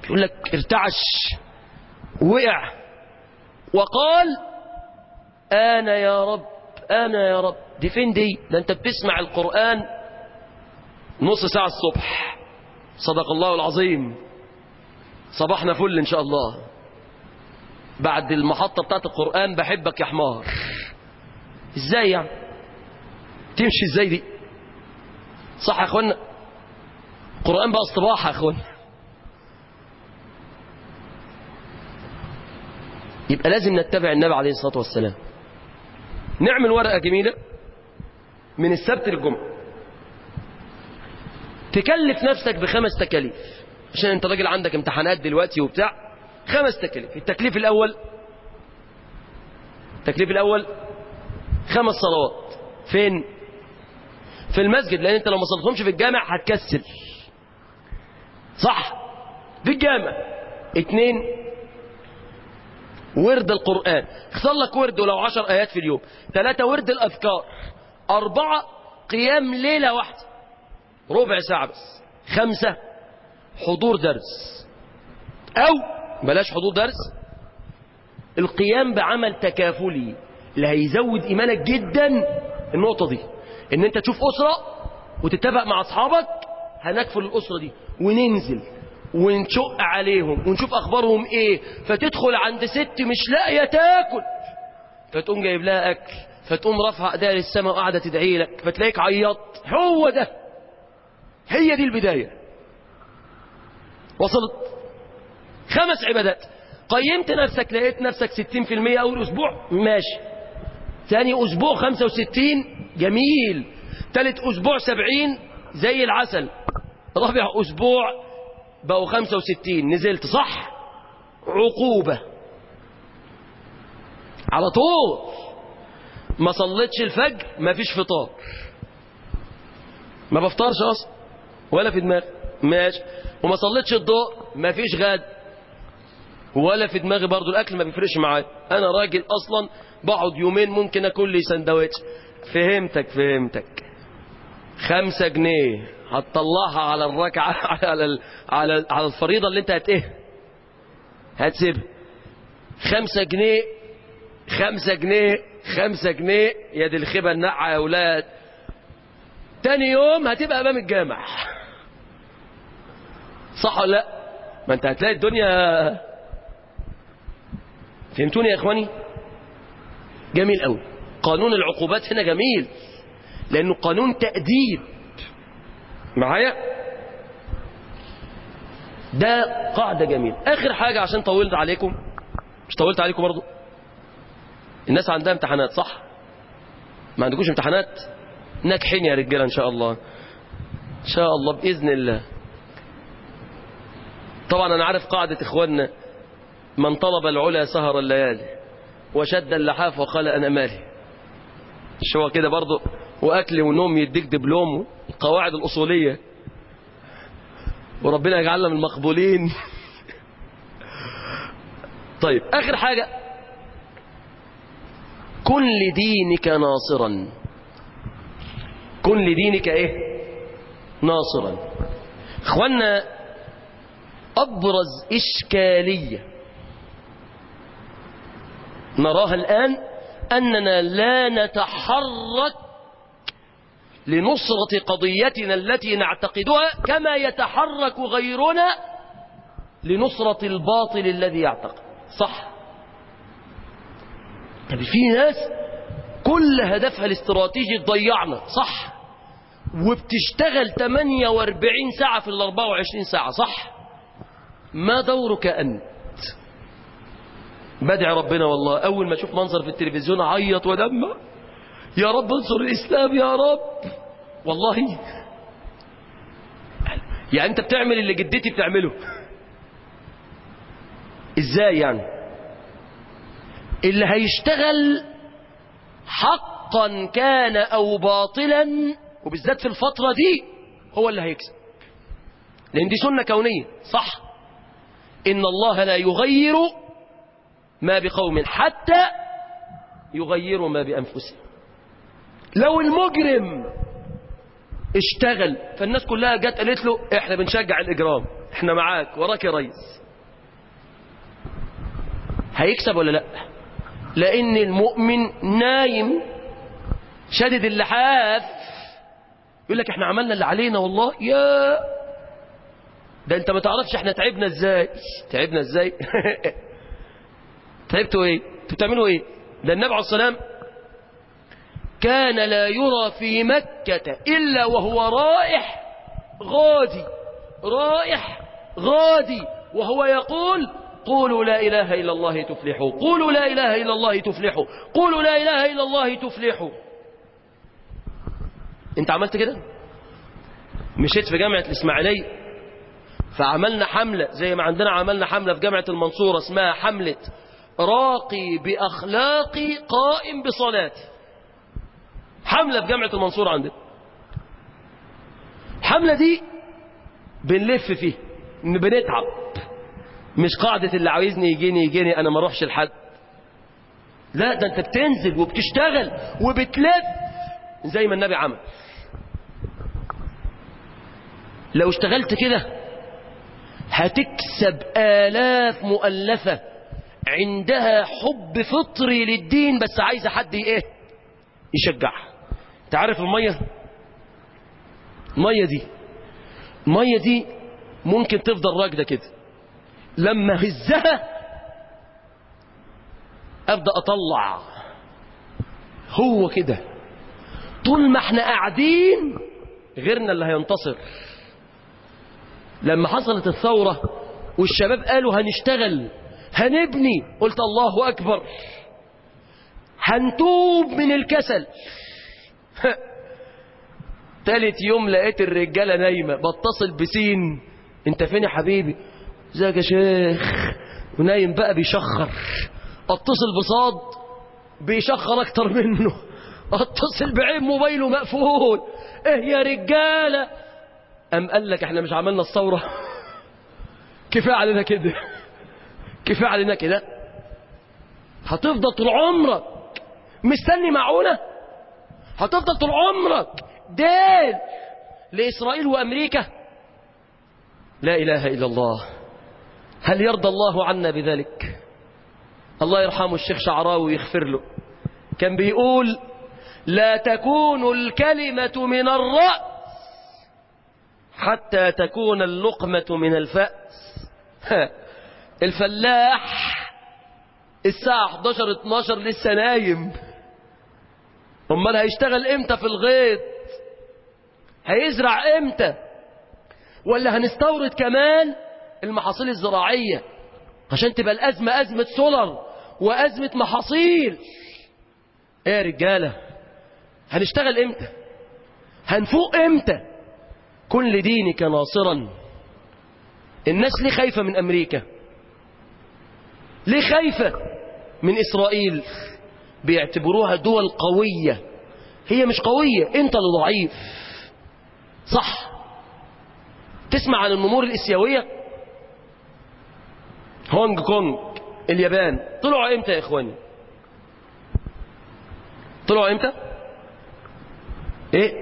S2: يقول لك ارتعش وقع وقال انا يا رب انا يا رب دي فين دي ده انت بتسمع القرآن نص ساعة الصبح صدق الله العظيم صباحنا فل ان شاء الله بعد المحطة بتاعت القرآن بحبك يا حمار ازاي يعني تمشي ازاي دي صح يا اخوانا القرآن بقى اصطباح يا اخوانا يبقى لازم نتبع النبي عليه الصلاة والسلام نعمل ورقة جميلة من السبت للجمعة تكلف نفسك بخمس تكاليف عشان انت راجل عندك امتحانات دلوقتي وبتاع خمس تكاليف التكليف الاول التكليف الاول خمس صلوات فين في المسجد لان انت لو ما صليتهمش في الجامع هتكسل صح في الجامع اتنين ورد القرآن اختار لك ورد ولو عشر آيات في اليوم ثلاثة ورد الأذكار أربعة قيام ليلة واحدة ربع ساعة بس خمسة حضور درس أو بلاش حضور درس القيام بعمل تكافلي اللي هيزود إيمانك جدا النقطة دي إن أنت تشوف أسرة وتتفق مع أصحابك هنكفل الأسرة دي وننزل ونشق عليهم ونشوف أخبارهم إيه فتدخل عند ست مش لاقية تاكل فتقوم جايب لها أكل فتقوم رافعة ايديها للسماء وقاعدة تدعي لك فتلاقيك عيطت هو ده هي دي البداية وصلت خمس عبادات قيمت نفسك لقيت نفسك 60% أول أسبوع ماشي ثاني أسبوع 65 جميل ثالث أسبوع 70 زي العسل رابع أسبوع بقوا 65 نزلت صح عقوبة على طول ما صليتش الفجر ما فيش فطار ما بفطرش اصلا ولا في دماغي ماشي وما صليتش الضوء ما فيش غد ولا في دماغي برضو الاكل ما بيفرقش معايا انا راجل اصلا بقعد يومين ممكن اكل لي سندوتش فهمتك فهمتك خمسة جنيه هتطلعها على الركعة على ال... على ال... على الفريضة اللي انت هت ايه هتسيبها خمسة جنيه خمسة جنيه خمسة جنيه يا دي الخيبة النقعة يا أولاد تاني يوم هتبقى أمام الجامع صح ولا لا ما انت هتلاقي الدنيا فهمتوني يا اخواني جميل قوي قانون العقوبات هنا جميل لانه قانون تأديب معايا ده قاعدة جميلة اخر حاجة عشان طولت عليكم مش طولت عليكم برضو الناس عندها امتحانات صح ما عندكوش امتحانات ناجحين يا رجاله ان شاء الله ان شاء الله باذن الله طبعا انا عارف قاعده اخواننا من طلب العلا سهر الليالي وشد اللحاف وقال انا مالي مش هو كده برضه واكل ونوم يديك دبلوم القواعد الاصوليه وربنا يجعلنا من المقبولين طيب اخر حاجه كن لدينك ناصرا كن لدينك ايه ناصرا اخوانا ابرز اشكاليه نراها الان اننا لا نتحرك لنصره قضيتنا التي نعتقدها كما يتحرك غيرنا لنصره الباطل الذي يعتقد صح طب في ناس كل هدفها الاستراتيجي تضيعنا صح وبتشتغل 48 ساعة في ال 24 ساعة صح ما دورك أنت بدعي ربنا والله أول ما أشوف منظر في التلفزيون أعيط ودمع يا رب انصر الإسلام يا رب والله يعني أنت بتعمل اللي جدتي بتعمله إزاي يعني اللي هيشتغل حقا كان أو باطلا وبالذات في الفترة دي هو اللي هيكسب لأن دي سنة كونية صح إن الله لا يغير ما بقوم حتى يغيروا ما بأنفسهم لو المجرم اشتغل فالناس كلها جت قالت له احنا بنشجع الإجرام احنا معاك وراك يا ريس هيكسب ولا لا لان المؤمن نايم شدد اللحاف يقول لك احنا عملنا اللي علينا والله يا ده انت ما تعرفش احنا تعبنا ازاي تعبنا ازاي تعبتوا ايه انتوا بتعملوا ايه ده النبي عليه السلام كان لا يرى في مكة إلا وهو رائح غادي رائح غادي وهو يقول قولوا لا إله إلا الله تفلحوا قولوا لا إله إلا الله تفلحوا قولوا لا إله إلا الله تفلحوا انت عملت كده مشيت في جامعة الإسماعيلية فعملنا حملة زي ما عندنا عملنا حملة في جامعة المنصورة اسمها حملة راقي بأخلاقي قائم بصلاتي حملة في جامعة المنصورة عندنا الحملة دي بنلف فيه إن بنتعب مش قاعدة اللي عايزني يجيني يجيني أنا ما اروحش لحد لا ده أنت بتنزل وبتشتغل وبتلف زي ما النبي عمل لو اشتغلت كده هتكسب آلاف مؤلفة عندها حب فطري للدين بس عايزة حد ايه يشجعها انت عارف المية المية دي المية دي ممكن تفضل راكدة كده لما هزها ابدأ اطلع هو كده طول ما احنا قاعدين غيرنا اللي هينتصر لما حصلت الثورة والشباب قالوا هنشتغل هنبني قلت الله أكبر هنتوب من الكسل تالت يوم لقيت الرجالة نايمة بتصل بسين انت فين يا حبيبي ازيك يا شيخ ونايم بقى بيشخر اتصل بصاد بيشخر اكتر منه اتصل بعين موبايله مقفول ايه يا رجالة ام قال لك احنا مش عملنا الثورة كفاية علينا كده كفاية علينا كده هتفضل طول عمرك مستني معونة هتفضل طول عمرك ديل لإسرائيل وأمريكا لا إله إلا الله هل يرضى الله عنا بذلك الله يرحمه الشيخ شعراوي ويغفر له كان بيقول لا تكون الكلمة من الرأس حتى تكون اللقمة من الفأس الفلاح الساعة 11 12 لسه نايم امال هيشتغل امتى في الغيط هيزرع امتى ولا هنستورد كمان المحاصيل الزراعية عشان تبقى الأزمة أزمة سولر وأزمة محاصيل ايه يا رجالة هنشتغل امتى هنفوق امتى كن لدينك ناصرا الناس ليه خايفة من أمريكا ليه خايفة من إسرائيل بيعتبروها دول قوية هي مش قوية انت اللي ضعيف صح تسمع عن النمور الإسيوية هونج كونج اليابان طلعوا امتى يا اخواني طلعوا امتى ايه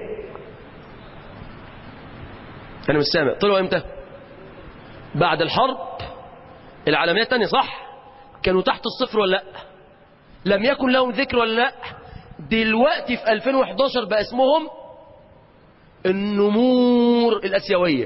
S2: انا مش سامع طلعوا امتى بعد الحرب العالمية الثانية صح كانوا تحت الصفر ولا لا لم يكن لهم ذكر ولا لا دلوقتي في 2011 بقى اسمهم النمور الاسيوية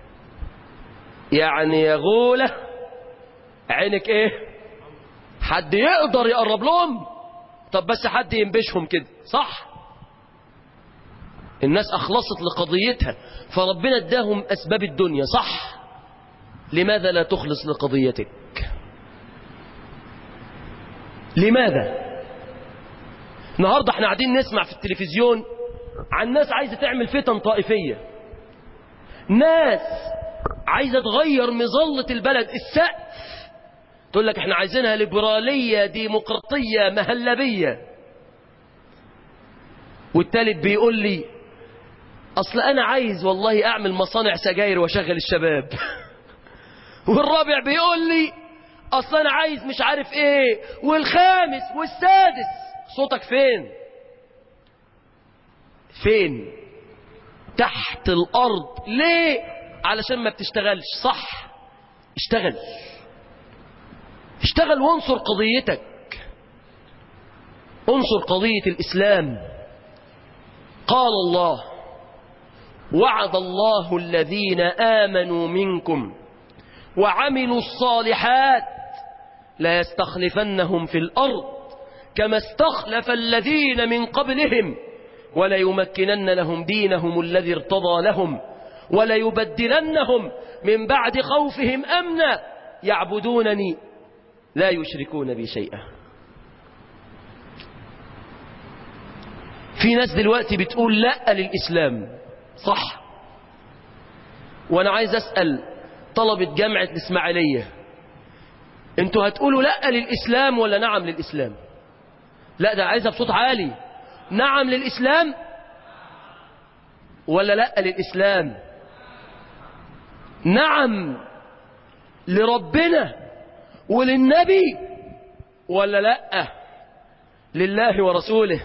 S2: يعني يا غولة عينك ايه حد يقدر يقرب لهم طب بس حد ينبشهم كده صح الناس اخلصت لقضيتها فربنا اداهم اسباب الدنيا صح لماذا لا تخلص لقضيتك لماذا النهاردة احنا قاعدين نسمع في التلفزيون عن ناس عايزة تعمل فتن طائفية ناس عايزة تغير مظلة البلد السقف تقول لك احنا عايزينها ليبرالية ديمقراطية مهلبية والتالت بيقول لي اصل انا عايز والله اعمل مصانع سجاير واشغل الشباب والرابع بيقول لي اصل انا عايز مش عارف ايه والخامس والسادس صوتك فين فين تحت الارض ليه علشان ما بتشتغلش صح اشتغل اشتغل وانصر قضيتك انصر قضية الإسلام قال الله وعد الله الذين آمنوا منكم وعملوا الصالحات لا يستخلفنهم في الأرض كما استخلف الذين من قبلهم وليمكنن لهم دينهم الذي ارتضى لهم وليبدلنهم من بعد خوفهم أمنا يعبدونني لا يشركون بي شيئا في ناس دلوقتي بتقول لا للإسلام صح وأنا عايز أسأل طلبة جامعة الإسماعيلية انتوا هتقولوا لا للإسلام ولا نعم للإسلام لا ده عايزها بصوت عالي نعم للإسلام ولا لا للإسلام نعم لربنا وللنبي ولا لا لله ورسوله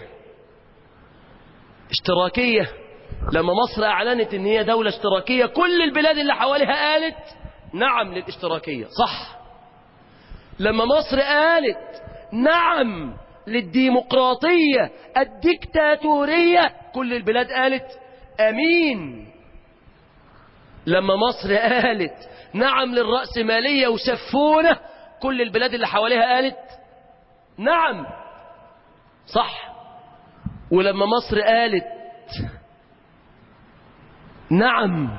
S2: اشتراكية لما مصر اعلنت ان هي دولة اشتراكية كل البلاد اللي حواليها قالت نعم للاشتراكية صح لما مصر قالت نعم للديمقراطية الديكتاتورية كل البلاد قالت امين لما مصر قالت نعم للرأسمالية وسفونة كل البلاد اللي حواليها قالت نعم صح ولما مصر قالت نعم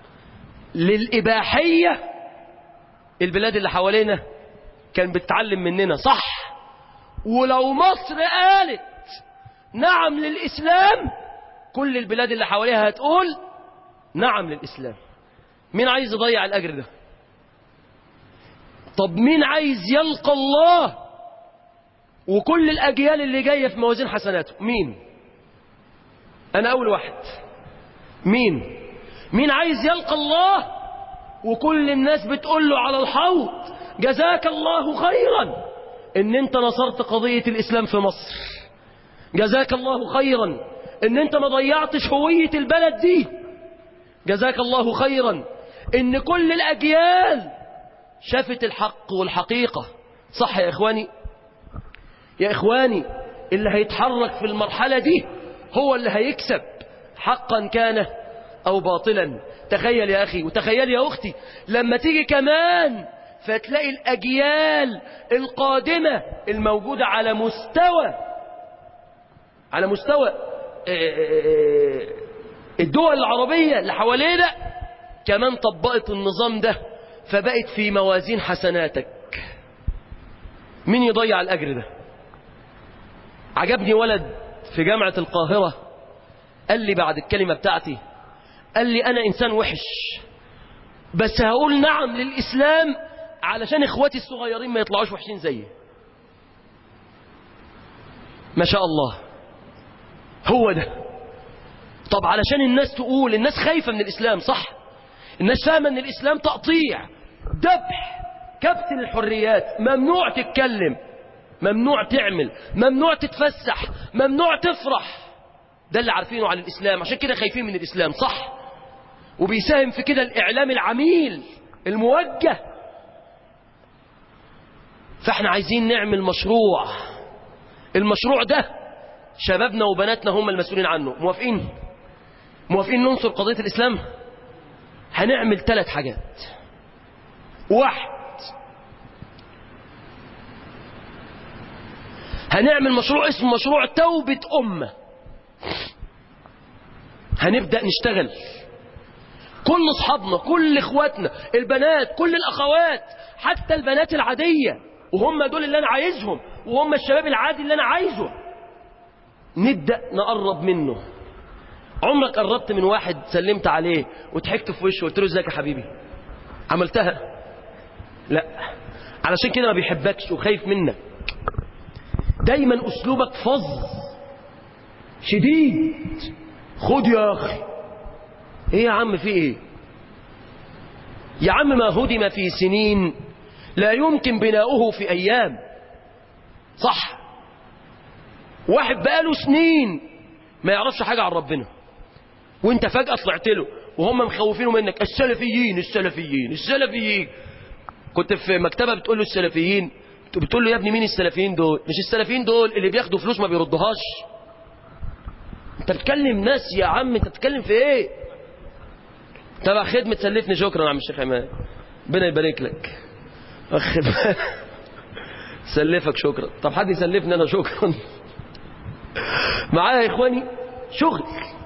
S2: للإباحية البلاد اللي حوالينا كان بتتعلم مننا صح ولو مصر قالت نعم للإسلام كل البلاد اللي حواليها هتقول نعم للإسلام مين عايز يضيع الأجر ده طب مين عايز يلقى الله وكل الأجيال اللي جاية في موازين حسناته مين أنا أول واحد مين مين عايز يلقى الله وكل الناس بتقول له على الحوض جزاك الله خيرا ان انت نصرت قضية الاسلام في مصر جزاك الله خيرا ان انت ما ضيعتش هوية البلد دي جزاك الله خيرا ان كل الاجيال شافت الحق والحقيقة صح يا اخواني يا اخواني اللي هيتحرك في المرحلة دي هو اللي هيكسب حقا كان او باطلا تخيل يا اخي وتخيل يا اختي لما تيجي كمان فتلاقي الاجيال القادمة الموجودة على مستوى على مستوى الدول العربية اللي حوالينا كمان طبقت النظام ده فبقت في موازين حسناتك مين يضيع الأجر ده عجبني ولد في جامعة القاهرة قال لي بعد الكلمة بتاعتي قال لي أنا إنسان وحش بس هقول نعم للإسلام علشان إخواتي الصغيرين ما يطلعوش وحشين زيي ما شاء الله هو ده طب علشان الناس تقول الناس خايفة من الإسلام صح الناس فاهمة أن الإسلام تقطيع ذبح كبت الحريات ممنوع تتكلم ممنوع تعمل ممنوع تتفسح ممنوع تفرح ده اللي عارفينه عن الإسلام عشان كده خايفين من الإسلام صح وبيساهم في كده الإعلام العميل الموجه فاحنا عايزين نعمل مشروع المشروع ده شبابنا وبناتنا هم المسؤولين عنه موافقين موافقين ننصر قضية الإسلام هنعمل ثلاث حاجات واحد هنعمل مشروع اسمه مشروع توبة أمة هنبدأ نشتغل كل أصحابنا كل إخواتنا البنات كل الأخوات حتى البنات العادية وهم دول اللي أنا عايزهم وهم الشباب العادي اللي أنا عايزه نبدأ نقرب منه عمرك قربت من واحد سلمت عليه وضحكت في وشه وقلت له ازيك يا حبيبي عملتها لا علشان كده ما بيحبكش وخايف منك دايما اسلوبك فظ شديد خد يا اخي ايه يا عم في ايه يا عم ما هدم في سنين لا يمكن بناؤه في ايام صح واحد بقاله سنين ما يعرفش حاجة عن ربنا وانت فجأة طلعت له وهم مخوفينه منك السلفيين السلفيين السلفيين كنت في مكتبة بتقول له السلفيين بتقول له يا ابني مين السلفيين دول مش السلفيين دول اللي بياخدوا فلوس ما بيردوهاش انت بتكلم ناس يا عم انت بتتكلم في ايه تبع خدمة سلفني شكرا يا عم الشيخ عماد ربنا يبارك لك اخ سلفك شكرا طب حد يسلفني انا شكرا معايا يا اخواني شغل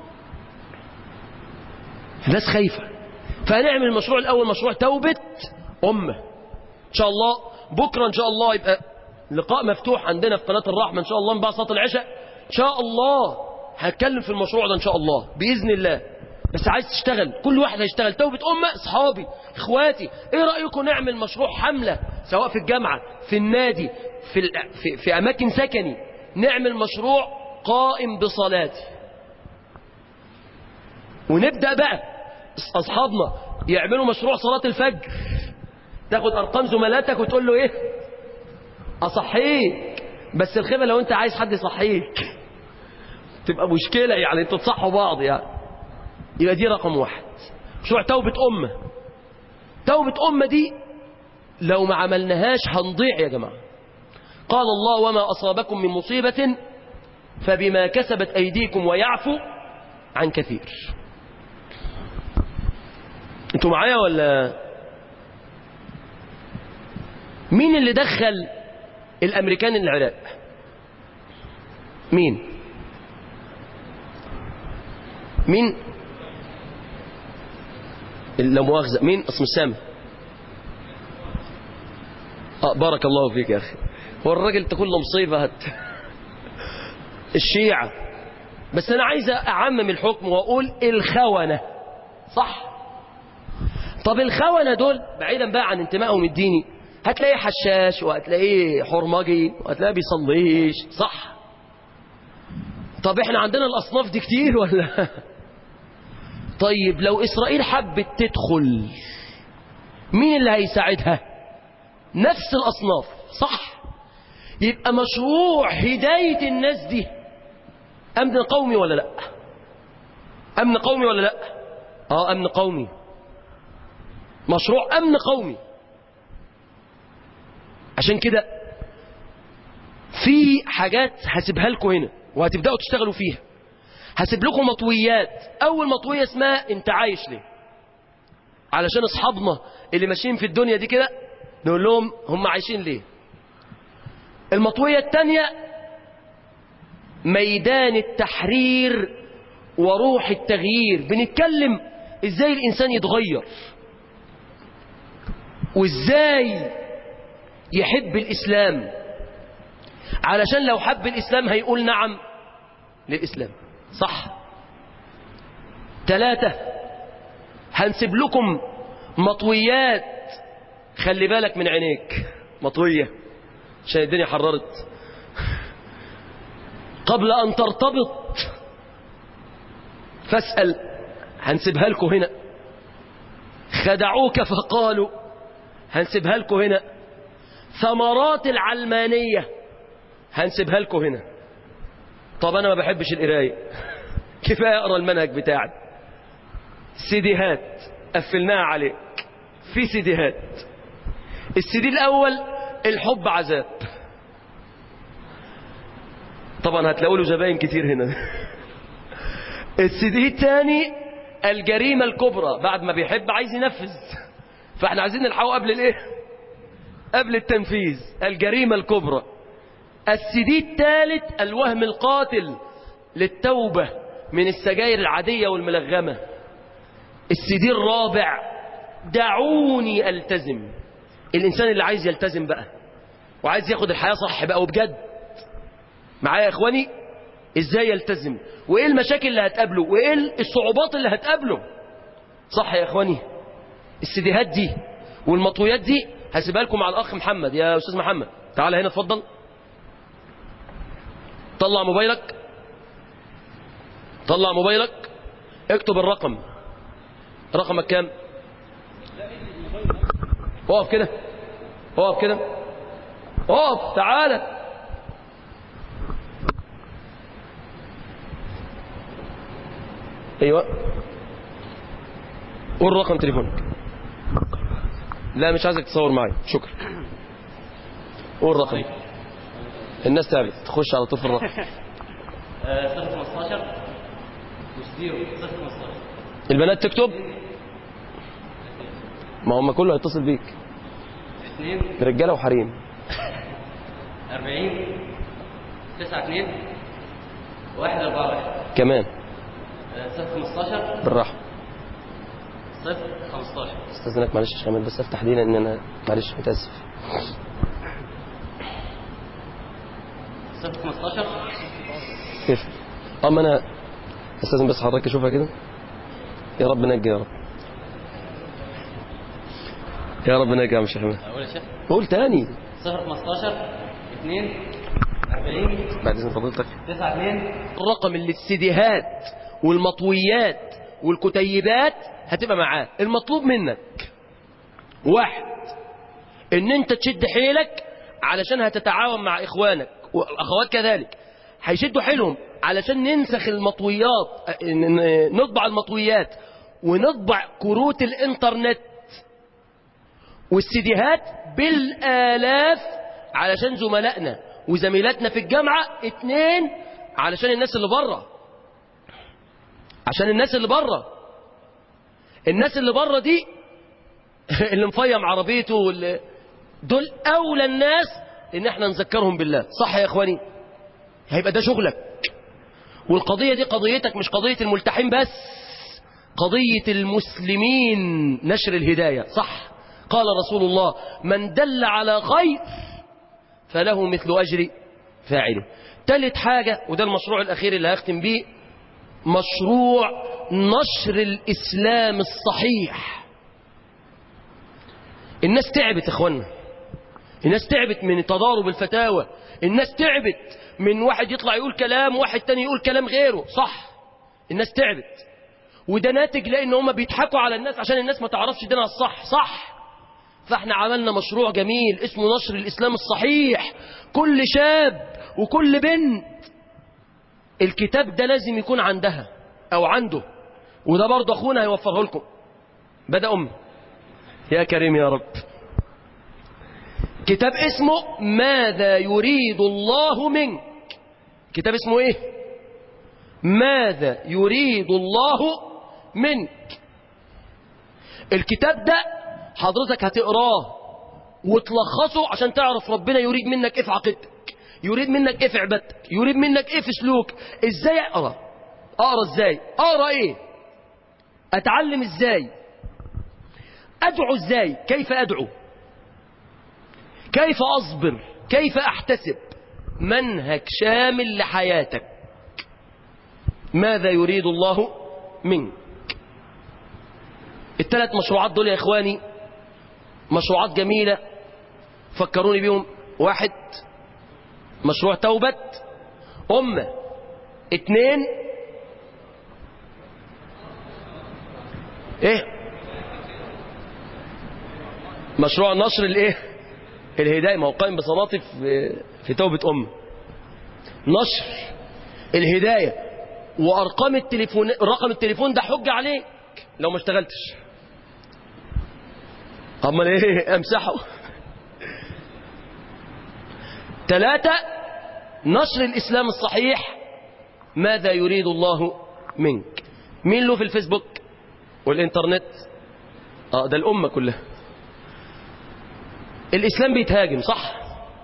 S2: الناس خايفة فهنعمل المشروع الاول مشروع توبة امة ان شاء الله بكرة ان شاء الله يبقى لقاء مفتوح عندنا في قناة الرحمة ان شاء الله من بعد صلاة العشاء ان شاء الله هتكلم في المشروع ده ان شاء الله باذن الله بس عايز تشتغل كل واحد هيشتغل توبة أمة أصحابي إخواتي إيه رأيكم نعمل مشروع حملة سواء في الجامعة في النادي في, ال... في, في أماكن سكني نعمل مشروع قائم بصلاتي ونبدأ بقى أصحابنا يعملوا مشروع صلاة الفجر تاخد أرقام زملاتك وتقول له إيه أصحيك بس الخيبة لو أنت عايز حد يصحيك تبقى مشكلة يعني انتوا تصحوا بعض يعني يبقى دي رقم واحد مشروع توبة أمة توبة أمة دي لو ما عملناهاش هنضيع يا جماعة قال الله وما أصابكم من مصيبة فبما كسبت أيديكم ويعفو عن كثير انتوا معايا ولا مين اللي دخل الأمريكان العراق مين مين لا مؤاخذة مين اسم السامي آه بارك الله فيك يا أخي هو الراجل تكون له مصيبة هت الشيعة بس أنا عايز أعمم الحكم وأقول الخونة صح طب الخونة دول بعيدا بقى عن انتمائهم الديني هتلاقيه حشاش وهتلاقيه حرمجي وهتلاقيه بيصليش صح طب احنا عندنا الأصناف دي كتير ولا طيب لو إسرائيل حبت تدخل مين اللي هيساعدها نفس الأصناف صح يبقى مشروع هداية الناس دي أمن قومي ولا لا أمن قومي ولا لا آه أمن قومي مشروع أمن قومي عشان كده في حاجات هسيبها لكم هنا وهتبدأوا تشتغلوا فيها هسيب لكم مطويات أول مطوية اسمها أنت عايش ليه علشان أصحابنا اللي ماشيين في الدنيا دي كده نقول لهم هم عايشين ليه المطوية الثانية ميدان التحرير وروح التغيير بنتكلم ازاي الإنسان يتغير وازاي يحب الإسلام علشان لو حب الإسلام هيقول نعم للإسلام صح ثلاثة هنسيب لكم مطويات خلي بالك من عينيك مطوية عشان الدنيا حررت قبل أن ترتبط فاسأل هنسيبها لكم هنا خدعوك فقالوا هنسيبها لكم هنا ثمرات العلمانية هنسيبها لكم هنا طب أنا ما بحبش القراية كفاية أقرأ المنهج بتاعي سيديهات قفلناها عليك في سيديهات السيدي الأول الحب عذاب طبعا هتلاقوا له زباين كتير هنا السيدي الثاني الجريمة الكبرى بعد ما بيحب عايز ينفذ فاحنا عايزين نلحقه قبل الايه قبل التنفيذ الجريمة الكبرى السيدي الثالث الوهم القاتل للتوبة من السجاير العادية والملغمة السيدي الرابع دعوني التزم الانسان اللي عايز يلتزم بقى وعايز ياخد الحياة صح بقى وبجد معايا يا اخواني ازاي يلتزم وايه المشاكل اللي هتقابله وايه الصعوبات اللي هتقابله صح يا اخواني السيديهات دي والمطويات دي هسيبها لكم مع الاخ محمد يا استاذ محمد تعال هنا اتفضل طلع موبايلك طلع موبايلك اكتب الرقم رقمك كام اقف كده اقف كده اقف تعالى ايوه قول رقم تليفونك لا مش عايزك تصور معايا شكرا قول رقم الناس تعبت تخش على طول في الرقم
S3: صفر 15 وزيرو صفر 15
S2: البنات تكتب ما هم كله هيتصل بيك
S3: 2
S2: رجاله وحريم
S3: 40 9 2 1 4 1
S2: كمان
S3: صفر 15
S2: بالراحه
S3: صفر 15
S2: استاذنك معلش يا شامل بس افتح دي لان انا معلش متاسف
S3: صفر 15
S2: كيف اما انا استاذن بس حضرتك اشوفها كده يا رب نجي يا رب يا رب نجي يا عم شيخ أحمد.
S3: أقول يا شيخ
S2: قول تاني
S3: صفر 15 2 40
S2: بعد اذن فضيلتك
S3: 9 2
S2: الرقم اللي السيديهات والمطويات والكتيبات هتبقى معاه المطلوب منك واحد ان انت تشد حيلك علشان هتتعاون مع اخوانك والاخوات كذلك هيشدوا حيلهم علشان ننسخ المطويات اه، ن- ن- نطبع المطويات ونطبع كروت الانترنت والسيديهات بالالاف علشان زملائنا وزميلاتنا في الجامعه اتنين علشان الناس اللي بره عشان الناس اللي بره الناس اللي بره دي اللي مفيم عربيته واللي دول اولى الناس ان احنا نذكرهم بالله صح يا اخواني هيبقى ده شغلك والقضية دي قضيتك مش قضية الملتحين بس قضية المسلمين نشر الهداية صح قال رسول الله من دل على خير فله مثل أجر فاعله تالت حاجة وده المشروع الأخير اللي هختم بيه مشروع نشر الإسلام الصحيح الناس تعبت اخوانا الناس تعبت من تضارب الفتاوى الناس تعبت من واحد يطلع يقول كلام واحد تاني يقول كلام غيره صح الناس تعبت وده ناتج لان هم بيضحكوا على الناس عشان الناس ما تعرفش دينها الصح صح فاحنا عملنا مشروع جميل اسمه نشر الاسلام الصحيح كل شاب وكل بنت الكتاب ده لازم يكون عندها او عنده وده برضه اخونا هيوفره لكم بدا امي يا كريم يا رب كتاب اسمه ماذا يريد الله منك كتاب اسمه ايه ماذا يريد الله منك الكتاب ده حضرتك هتقراه وتلخصه عشان تعرف ربنا يريد منك ايه في عقيدتك يريد منك ايه في عبادتك يريد منك ايه في سلوك ازاي اقرا اقرا ازاي اقرا ايه اتعلم ازاي ادعو ازاي كيف ادعو كيف اصبر كيف احتسب منهج شامل لحياتك ماذا يريد الله منك الثلاث مشروعات دول يا اخواني مشروعات جميلة فكروني بيهم واحد مشروع توبة أمة اتنين ايه مشروع نشر الايه الهداية ما هو قائم بصلاتي في, في توبة أمة نشر الهداية وأرقام التليفون رقم التليفون ده حجة عليك لو ما اشتغلتش امال ايه امسحه ثلاثة نشر الإسلام الصحيح ماذا يريد الله منك مين له في الفيسبوك والإنترنت اه ده الأمة كلها الإسلام بيتهاجم صح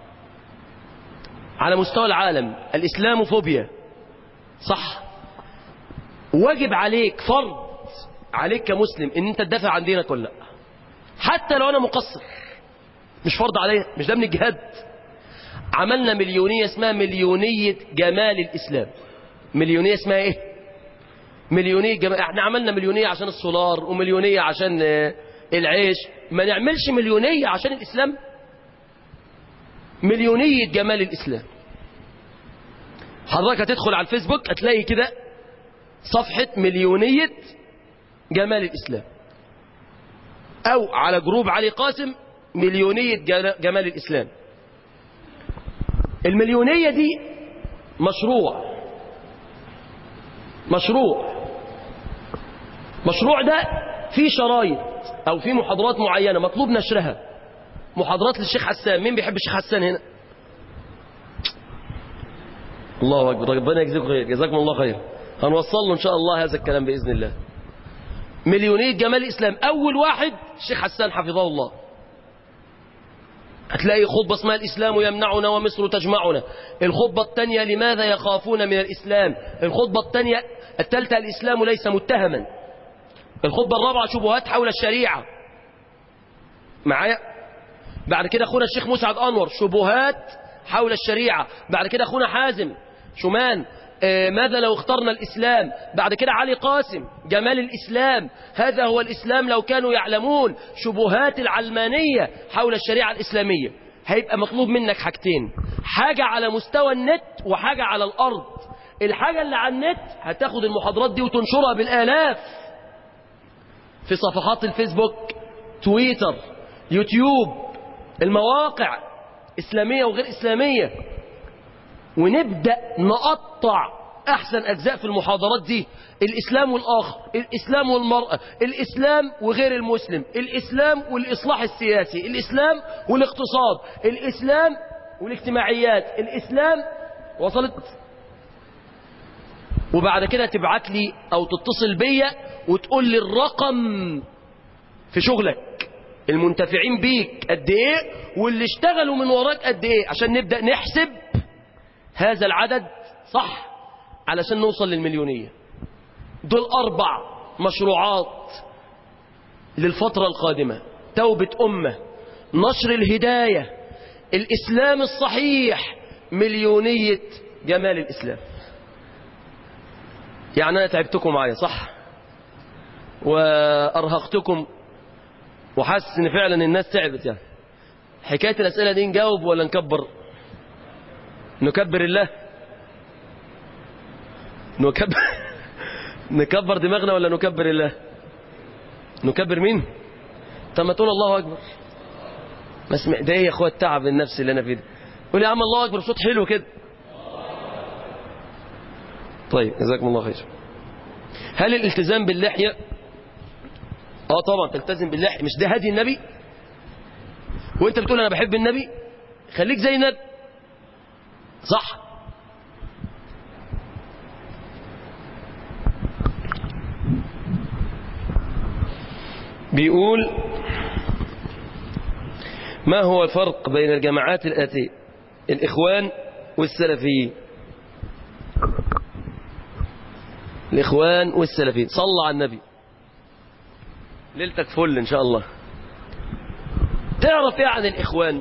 S2: على مستوى العالم الإسلام فوبيا صح واجب عليك فرض عليك كمسلم ان انت تدافع عن دينك ولا لا حتى لو انا مقصر مش فرض عليا مش ده من الجهاد عملنا مليونية اسمها مليونية جمال الإسلام مليونية اسمها ايه مليونية جمال احنا عملنا مليونية عشان السولار ومليونية عشان آه، العيش ما نعملش مليونية عشان الإسلام مليونية جمال الإسلام حضرتك هتدخل على الفيسبوك هتلاقي كده صفحة مليونية جمال الإسلام أو على جروب علي قاسم مليونية جل- جمال الإسلام المليونية دي مشروع مشروع مشروع ده في شرايط او في محاضرات معينه مطلوب نشرها محاضرات للشيخ حسان مين بيحب الشيخ حسان هنا الله اكبر ربنا يجزيكم خير جزاكم الله خير هنوصل له ان شاء الله هذا الكلام باذن الله مليونية جمال الاسلام اول واحد الشيخ حسان حفظه الله هتلاقي خطبة اسمها الإسلام يمنعنا ومصر تجمعنا الخطبة الثانية لماذا يخافون من الإسلام الخطبة الثانية الثالثة الإسلام ليس متهما الخطبة الرابعة شبهات حول الشريعة معايا بعد كده أخونا الشيخ مسعد أنور شبهات حول الشريعة بعد كده أخونا حازم شمان آه، ماذا لو اخترنا الإسلام بعد كده علي قاسم جمال الإسلام هذا هو الإسلام لو كانوا يعلمون شبهات العلمانية حول الشريعة الإسلامية هيبقى مطلوب منك حاجتين حاجة على مستوى النت وحاجة على الأرض الحاجة اللي على النت هتاخد المحاضرات دي وتنشرها بالآلاف في صفحات الفيسبوك تويتر يوتيوب المواقع إسلامية وغير إسلامية ونبدأ نقطع أحسن أجزاء في المحاضرات دي الإسلام والآخر الإسلام والمرأة الإسلام وغير المسلم الإسلام والإصلاح السياسي الإسلام والاقتصاد الإسلام والاجتماعيات الإسلام وصلت وبعد كده تبعت لي أو تتصل بيا وتقول لي الرقم في شغلك المنتفعين بيك قد ايه واللي اشتغلوا من وراك قد ايه عشان نبدأ نحسب هذا العدد صح علشان نوصل للمليونية دول أربع مشروعات للفترة القادمة توبة أمة نشر الهداية الإسلام الصحيح مليونية جمال الإسلام يعني أنا تعبتكم معايا صح وأرهقتكم وحاسس إن فعلا الناس تعبت يعني حكاية الأسئلة دي نجاوب ولا نكبر نكبر الله نكبر نكبر دماغنا ولا نكبر الله نكبر مين طب ما تقول الله اكبر ما اسمع ده يا اخويا التعب النفسي اللي انا فيه ده قول يا عم الله اكبر بصوت حلو كده طيب جزاكم الله خير هل الالتزام باللحيه اه طبعا تلتزم باللحيه مش ده هدي النبي وانت بتقول انا بحب النبي خليك زي النبي صح بيقول ما هو الفرق بين الجماعات الآتية الإخوان والسلفيين الإخوان والسلفيين صلى على النبي ليلتك فل إن شاء الله تعرف ايه عن الإخوان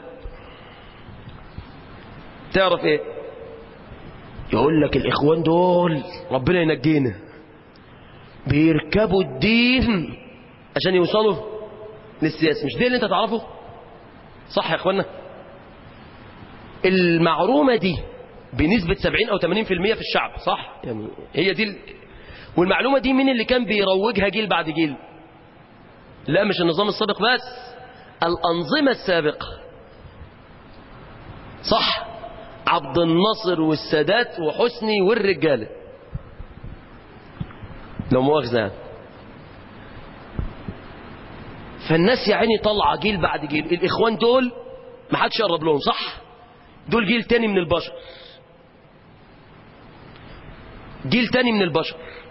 S2: تعرف ايه يقول لك الإخوان دول ربنا ينجينا بيركبوا الدين عشان يوصلوا للسياسة مش دي اللي انت تعرفه صح يا اخوانا المعلومة دي بنسبة 70 أو 80% في الشعب صح يعني هي دي ال... والمعلومة دي مين اللي كان بيروجها جيل بعد جيل لا مش النظام السابق بس الأنظمة السابقة صح عبد الناصر والسادات وحسني والرجالة لو مؤاخذة يعني فالناس يا عيني طالعه جيل بعد جيل الإخوان دول ما حدش يقرب لهم صح دول جيل تاني من البشر جيل تاني من البشر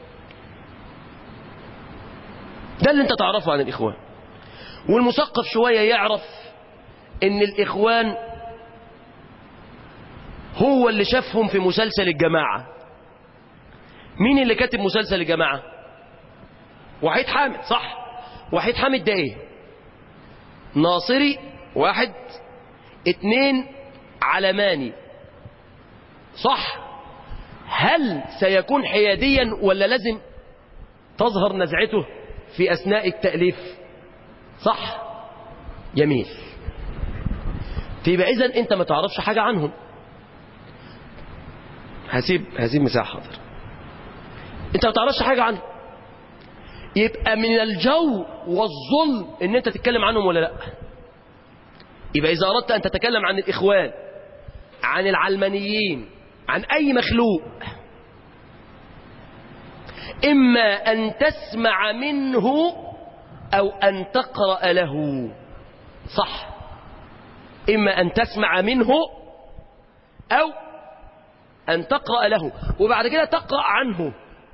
S2: ده اللي انت تعرفه عن الإخوان والمثقف شوية يعرف ان الإخوان هو اللي شافهم في مسلسل الجماعة مين اللي كاتب مسلسل الجماعة وحيد حامد صح وحيد حامد ده ايه ناصري واحد اتنين علماني صح هل سيكون حياديا ولا لازم تظهر نزعته في أثناء التأليف صح جميل تبقى إذن أنت ما تعرفش حاجة عنهم هسيب هسيب مساحة حاضر أنت ما تعرفش حاجة عنهم يبقى من الجو والظلم ان انت تتكلم عنهم ولا لا يبقى اذا اردت ان تتكلم عن الاخوان عن العلمانيين عن اي مخلوق اما ان تسمع منه أو أن تقرأ له صح إما أن تسمع منه أو أن تقرأ له وبعد كده تقرأ عنه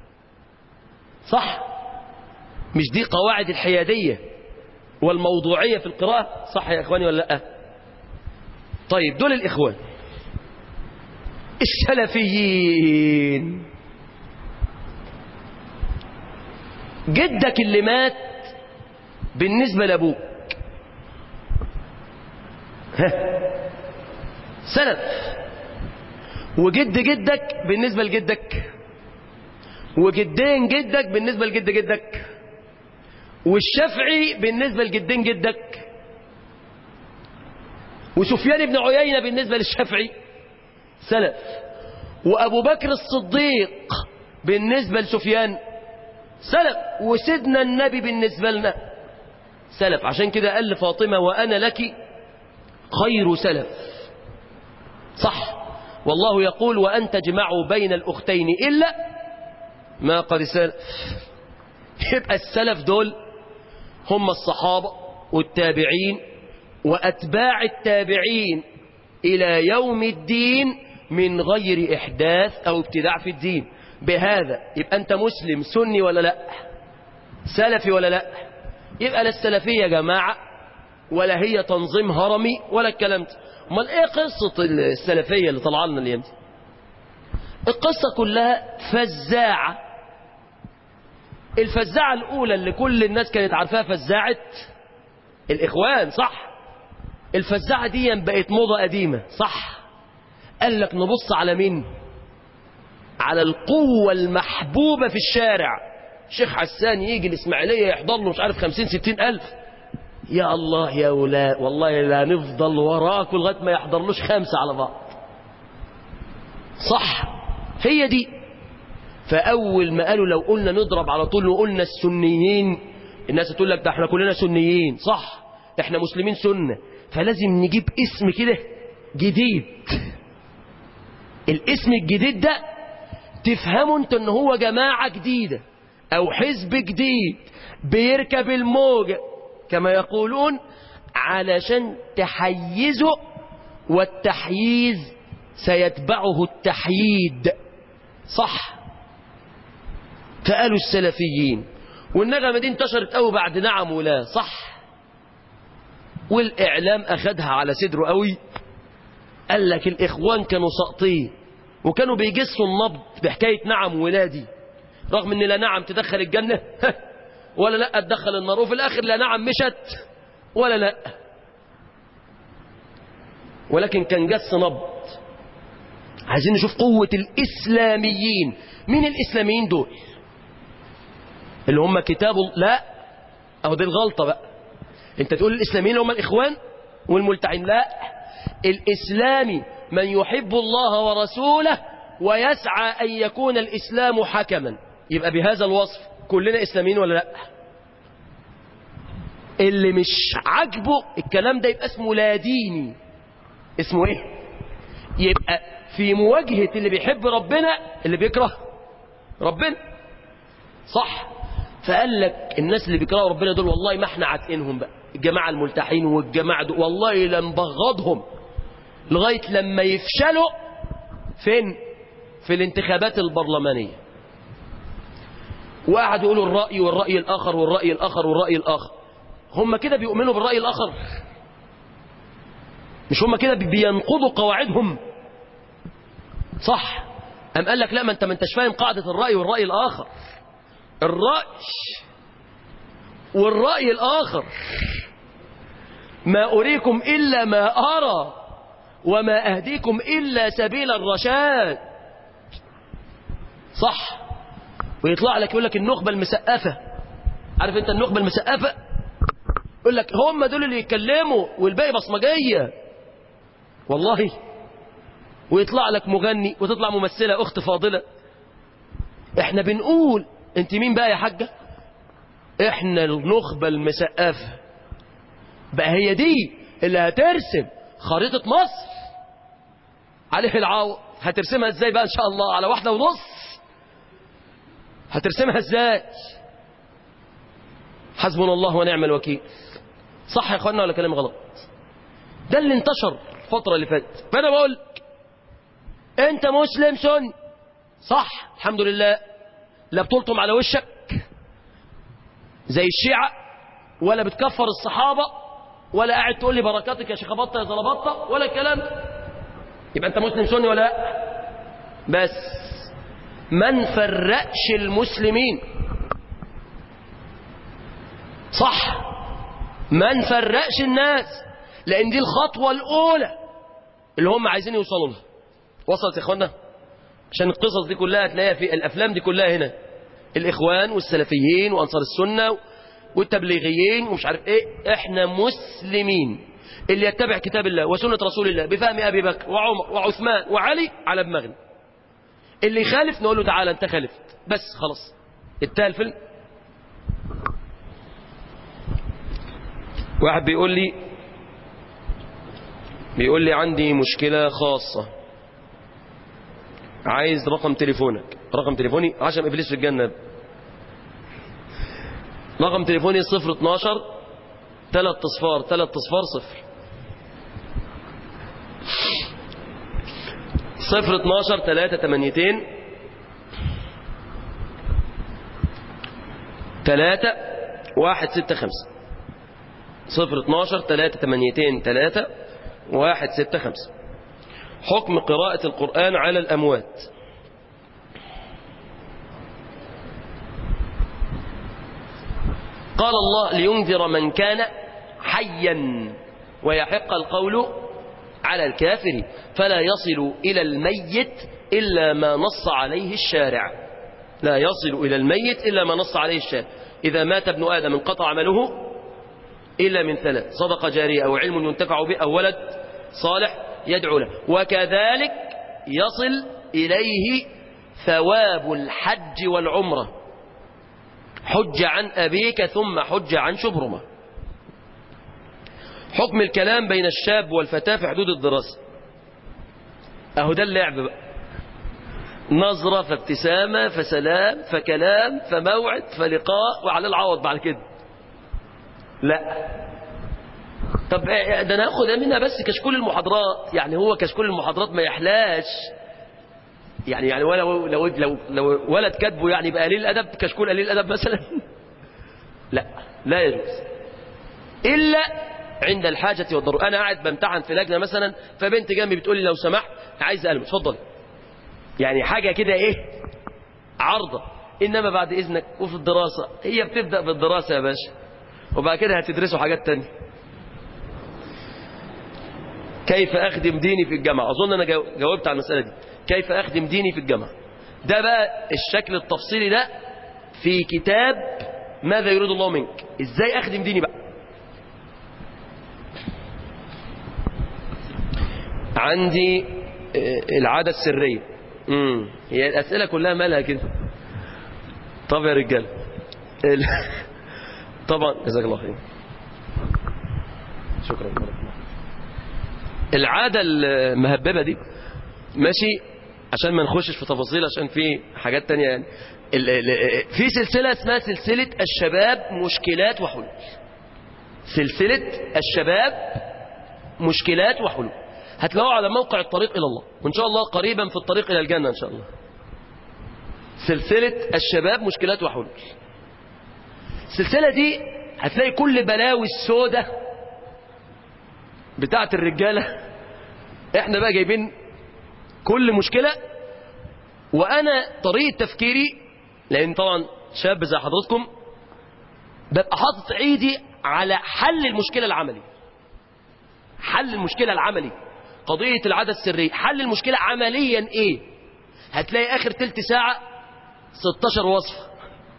S2: صح مش دي قواعد الحيادية والموضوعية في القراءة صح يا إخواني ولا لأ طيب دول الإخوان السلفيين جدك اللي مات بالنسبة لأبوك ها سلف وجد جدك بالنسبة لجدك وجدين جدك بالنسبة لجد جدك والشافعي بالنسبة لجدين جدك وسفيان بن عيينة بالنسبة للشافعي سلف وأبو بكر الصديق بالنسبة لسفيان سلف وسيدنا النبي بالنسبة لنا سلف عشان كده قال لفاطمة وأنا لك خير سلف صح والله يقول وأن تجمعوا بين الأختين إلا ما قد سلف يبقى السلف دول هم الصحابة والتابعين وأتباع التابعين إلى يوم الدين من غير إحداث أو ابتداع في الدين بهذا يبقى أنت مسلم سني ولا لا سلفي ولا لا يبقى لا السلفية جماعة ولا هي تنظيم هرمي ولا الكلام ده امال ايه قصة السلفية اللي طلع لنا اليوم دي القصة كلها فزاعة الفزاعة الأولى اللي كل الناس كانت عارفاها فزاعة الإخوان صح الفزاعة دي بقت موضة قديمة صح قال لك نبص على مين على القوة المحبوبة في الشارع شيخ حسان يجي الإسماعيلية يحضر له مش عارف خمسين ستين ألف يا الله يا ولاء والله لا نفضل وراك لغاية ما يحضرلوش خمسة على بعض صح هي دي فأول ما قالوا لو قلنا نضرب على طول وقلنا السنيين الناس تقول لك ده احنا كلنا سنيين صح احنا مسلمين سنة فلازم نجيب اسم كده جديد الاسم الجديد ده تفهموا انت ان هو جماعة جديدة او حزب جديد بيركب الموجة كما يقولون علشان تحيزه والتحييز سيتبعه التحييد صح فقالوا السلفيين والنغمة دي انتشرت قوي بعد نعم ولا صح والإعلام أخدها على صدره قوي قال لك الإخوان كانوا ساقطين وكانوا بيجسوا النبض بحكاية نعم ولادي رغم ان لا نعم تدخل الجنة ولا لا تدخل النار وفي الآخر لا نعم مشت ولا لا ولكن كان جس نبض عايزين نشوف قوة الإسلاميين مين الإسلاميين دول اللي هم كتاب لا أهو دي الغلطة بقى انت تقول الإسلاميين هم الإخوان والملتعين لا الإسلامي من يحب الله ورسوله ويسعى أن يكون الإسلام حكما يبقى بهذا الوصف كلنا إسلاميين ولا لا اللي مش عاجبه الكلام ده يبقى اسمه لا ديني اسمه ايه يبقى في مواجهة اللي بيحب ربنا اللي بيكره ربنا صح فقال لك الناس اللي بيكرهوا ربنا دول والله ما احنا عاتقينهم بقى الجماعة الملتحين والجماعة دول والله لنبغضهم لغاية لما يفشلوا فين في الانتخابات البرلمانية وقعدوا يقولوا الرأي والرأي الآخر والرأي الآخر والرأي الآخر هم كده بيؤمنوا بالرأي الآخر مش هم كده بينقضوا قواعدهم صح أم قال لك لا ما انت ما انتش فاهم قاعدة الرأي والرأي الآخر الرأي والرأي الآخر ما أريكم إلا ما أرى وما أهديكم إلا سبيل الرشاد صح ويطلع لك يقول لك النخبة المسقفة عارف انت النخبة المسقفة يقول لك هم دول اللي يتكلموا والباقي بصمجية والله ويطلع لك مغني وتطلع ممثلة أخت فاضلة احنا بنقول انت مين بقى يا حاجة احنا النخبة المسقفة بقى هي دي اللي هترسم خريطة مصر عليه العوض هترسمها ازاي بقى ان شاء الله على واحدة ونص هترسمها ازاي حسبنا الله ونعم الوكيل صح يا اخوانا ولا كلام غلط ده اللي انتشر الفترة اللي فاتت فانا بقول لك، انت مسلم سني صح الحمد لله لا بتلطم على وشك زي الشيعة ولا بتكفر الصحابة ولا قاعد تقول لي بركاتك يا شيخ بطة يا زلبطة ولا الكلام ده. يبقى انت مسلم سني ولا لا بس ما نفرقش المسلمين صح ما نفرقش الناس لان دي الخطوة الاولى اللي هم عايزين يوصلوا لها وصلت يا اخوانا عشان القصص دي كلها هتلاقيها في الافلام دي كلها هنا الاخوان والسلفيين وانصار السنه والتبليغيين ومش عارف ايه احنا مسلمين اللي يتبع كتاب الله وسنه رسول الله بفهم ابي بكر وعمر وعثمان وعلي على دماغنا اللي يخالف نقول له تعالى انت خالفت بس خلاص انتهى الفيلم واحد بيقول لي بيقول لي عندي مشكله خاصه عايز رقم تليفونك رقم تليفوني عشان ابليس في الجنه رقم تليفوني 012 3 اصفار 3 اصفار صفر 012 3 تمانيتين 3 1 6 5 012 3 تمانيتين 3 1 6 5 حكم قراءة القرآن على الأموات قال الله لينذر من كان حيا ويحق القول على الكافر فلا يصل إلى الميت إلا ما نص عليه الشارع لا يصل إلى الميت إلا ما نص عليه الشارع إذا مات ابن آدم انقطع عمله إلا من ثلاث صدقة جارية أو علم ينتفع به أو ولد صالح يدعو له وكذلك يصل إليه ثواب الحج والعمرة حج عن أبيك ثم حج عن شبرمة حكم الكلام بين الشاب والفتاة في حدود الدراسة أهو ده اللعب بقى نظرة فابتسامة فسلام فكلام فموعد فلقاء وعلى العوض بعد كده لا طب ده ناخد منها بس كشكول المحاضرات يعني هو كشكول المحاضرات ما يحلاش يعني يعني ولا لو لو لو ولد كاتبه يعني يبقى قليل الادب كشكول قليل الادب مثلا لا لا يجوز الا عند الحاجة والضرورة أنا قاعد بامتحن في لجنة مثلا فبنت جنبي بتقول لي لو سمحت عايز قلم اتفضل يعني حاجة كده إيه عرضة إنما بعد إذنك وفي الدراسة هي بتبدأ بالدراسة يا باشا وبعد كده هتدرسوا حاجات تانية كيف أخدم ديني في الجامعة أظن أنا جو- جاوبت على المسألة دي كيف أخدم ديني في الجامعة ده بقى الشكل التفصيلي ده في كتاب ماذا يريد الله منك إزاي أخدم ديني بقى عندي آه، العادة السرية امم هي الأسئلة كلها مالها كده طب يا رجال ال... طبعا جزاك الله خير شكرا بارك الله. العادة المهببة دي ماشي عشان ما نخشش في تفاصيل عشان في حاجات تانية يعني ال... ال... في سلسلة اسمها سلسلة الشباب مشكلات وحلول سلسلة الشباب مشكلات وحلول هتلاقوه على موقع الطريق إلى الله وإن شاء الله قريبا في الطريق إلى الجنة إن شاء الله سلسلة الشباب مشكلات وحلول السلسلة دي هتلاقي كل بلاوي السودة بتاعة الرجالة احنا بقى جايبين كل مشكلة وانا طريقة تفكيري لان طبعا شاب زي حضرتكم ببقى حاطط ايدي على حل المشكلة العملي حل المشكلة العملي قضية العادة السرية حل المشكلة عمليا ايه هتلاقي اخر تلت ساعة 16 وصفة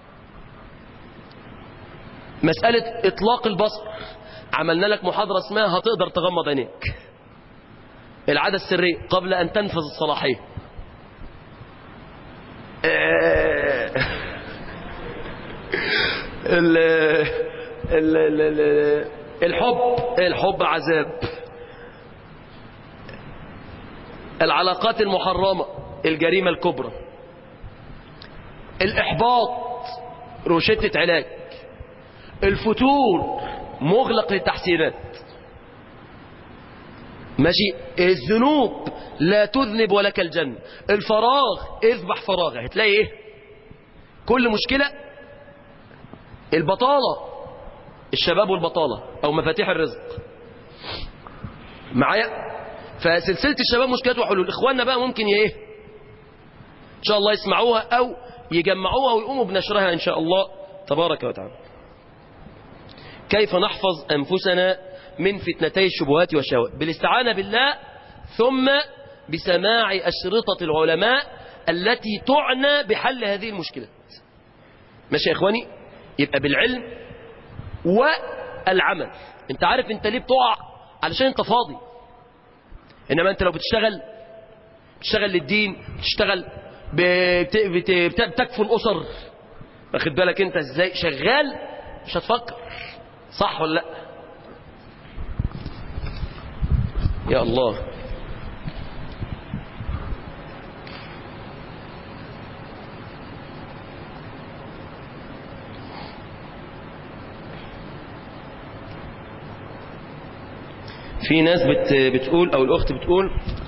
S2: مسألة اطلاق البصر عملنا لك محاضرة اسمها هتقدر تغمض عينيك العادة السرية قبل ان تنفذ الصلاحية ال ال ال ال الحب الحب عذاب العلاقات المحرمة الجريمة الكبرى الإحباط روشتة علاج الفتور مغلق للتحسينات ماشي الذنوب لا تذنب ولك الجنة الفراغ اذبح فراغ هتلاقي ايه كل مشكلة البطالة الشباب والبطالة او مفاتيح الرزق معايا فسلسلة الشباب مشكلات وحلول اخواننا بقى ممكن ايه ان شاء الله يسمعوها او يجمعوها ويقوموا بنشرها ان شاء الله تبارك وتعالى كيف نحفظ انفسنا من فتنتي الشبهات والشهوات بالاستعانة بالله ثم بسماع أشرطة العلماء التي تعنى بحل هذه المشكلات ماشي يا إخواني يبقى بالعلم والعمل انت عارف انت ليه بتقع علشان انت فاضي انما انت لو بتشتغل بتشتغل للدين بتشتغل بت... بت... بت... بتكفي الأسر واخد بالك انت ازاي شغال مش هتفكر صح ولا لا يا الله في ناس بت بتقول او الاخت بتقول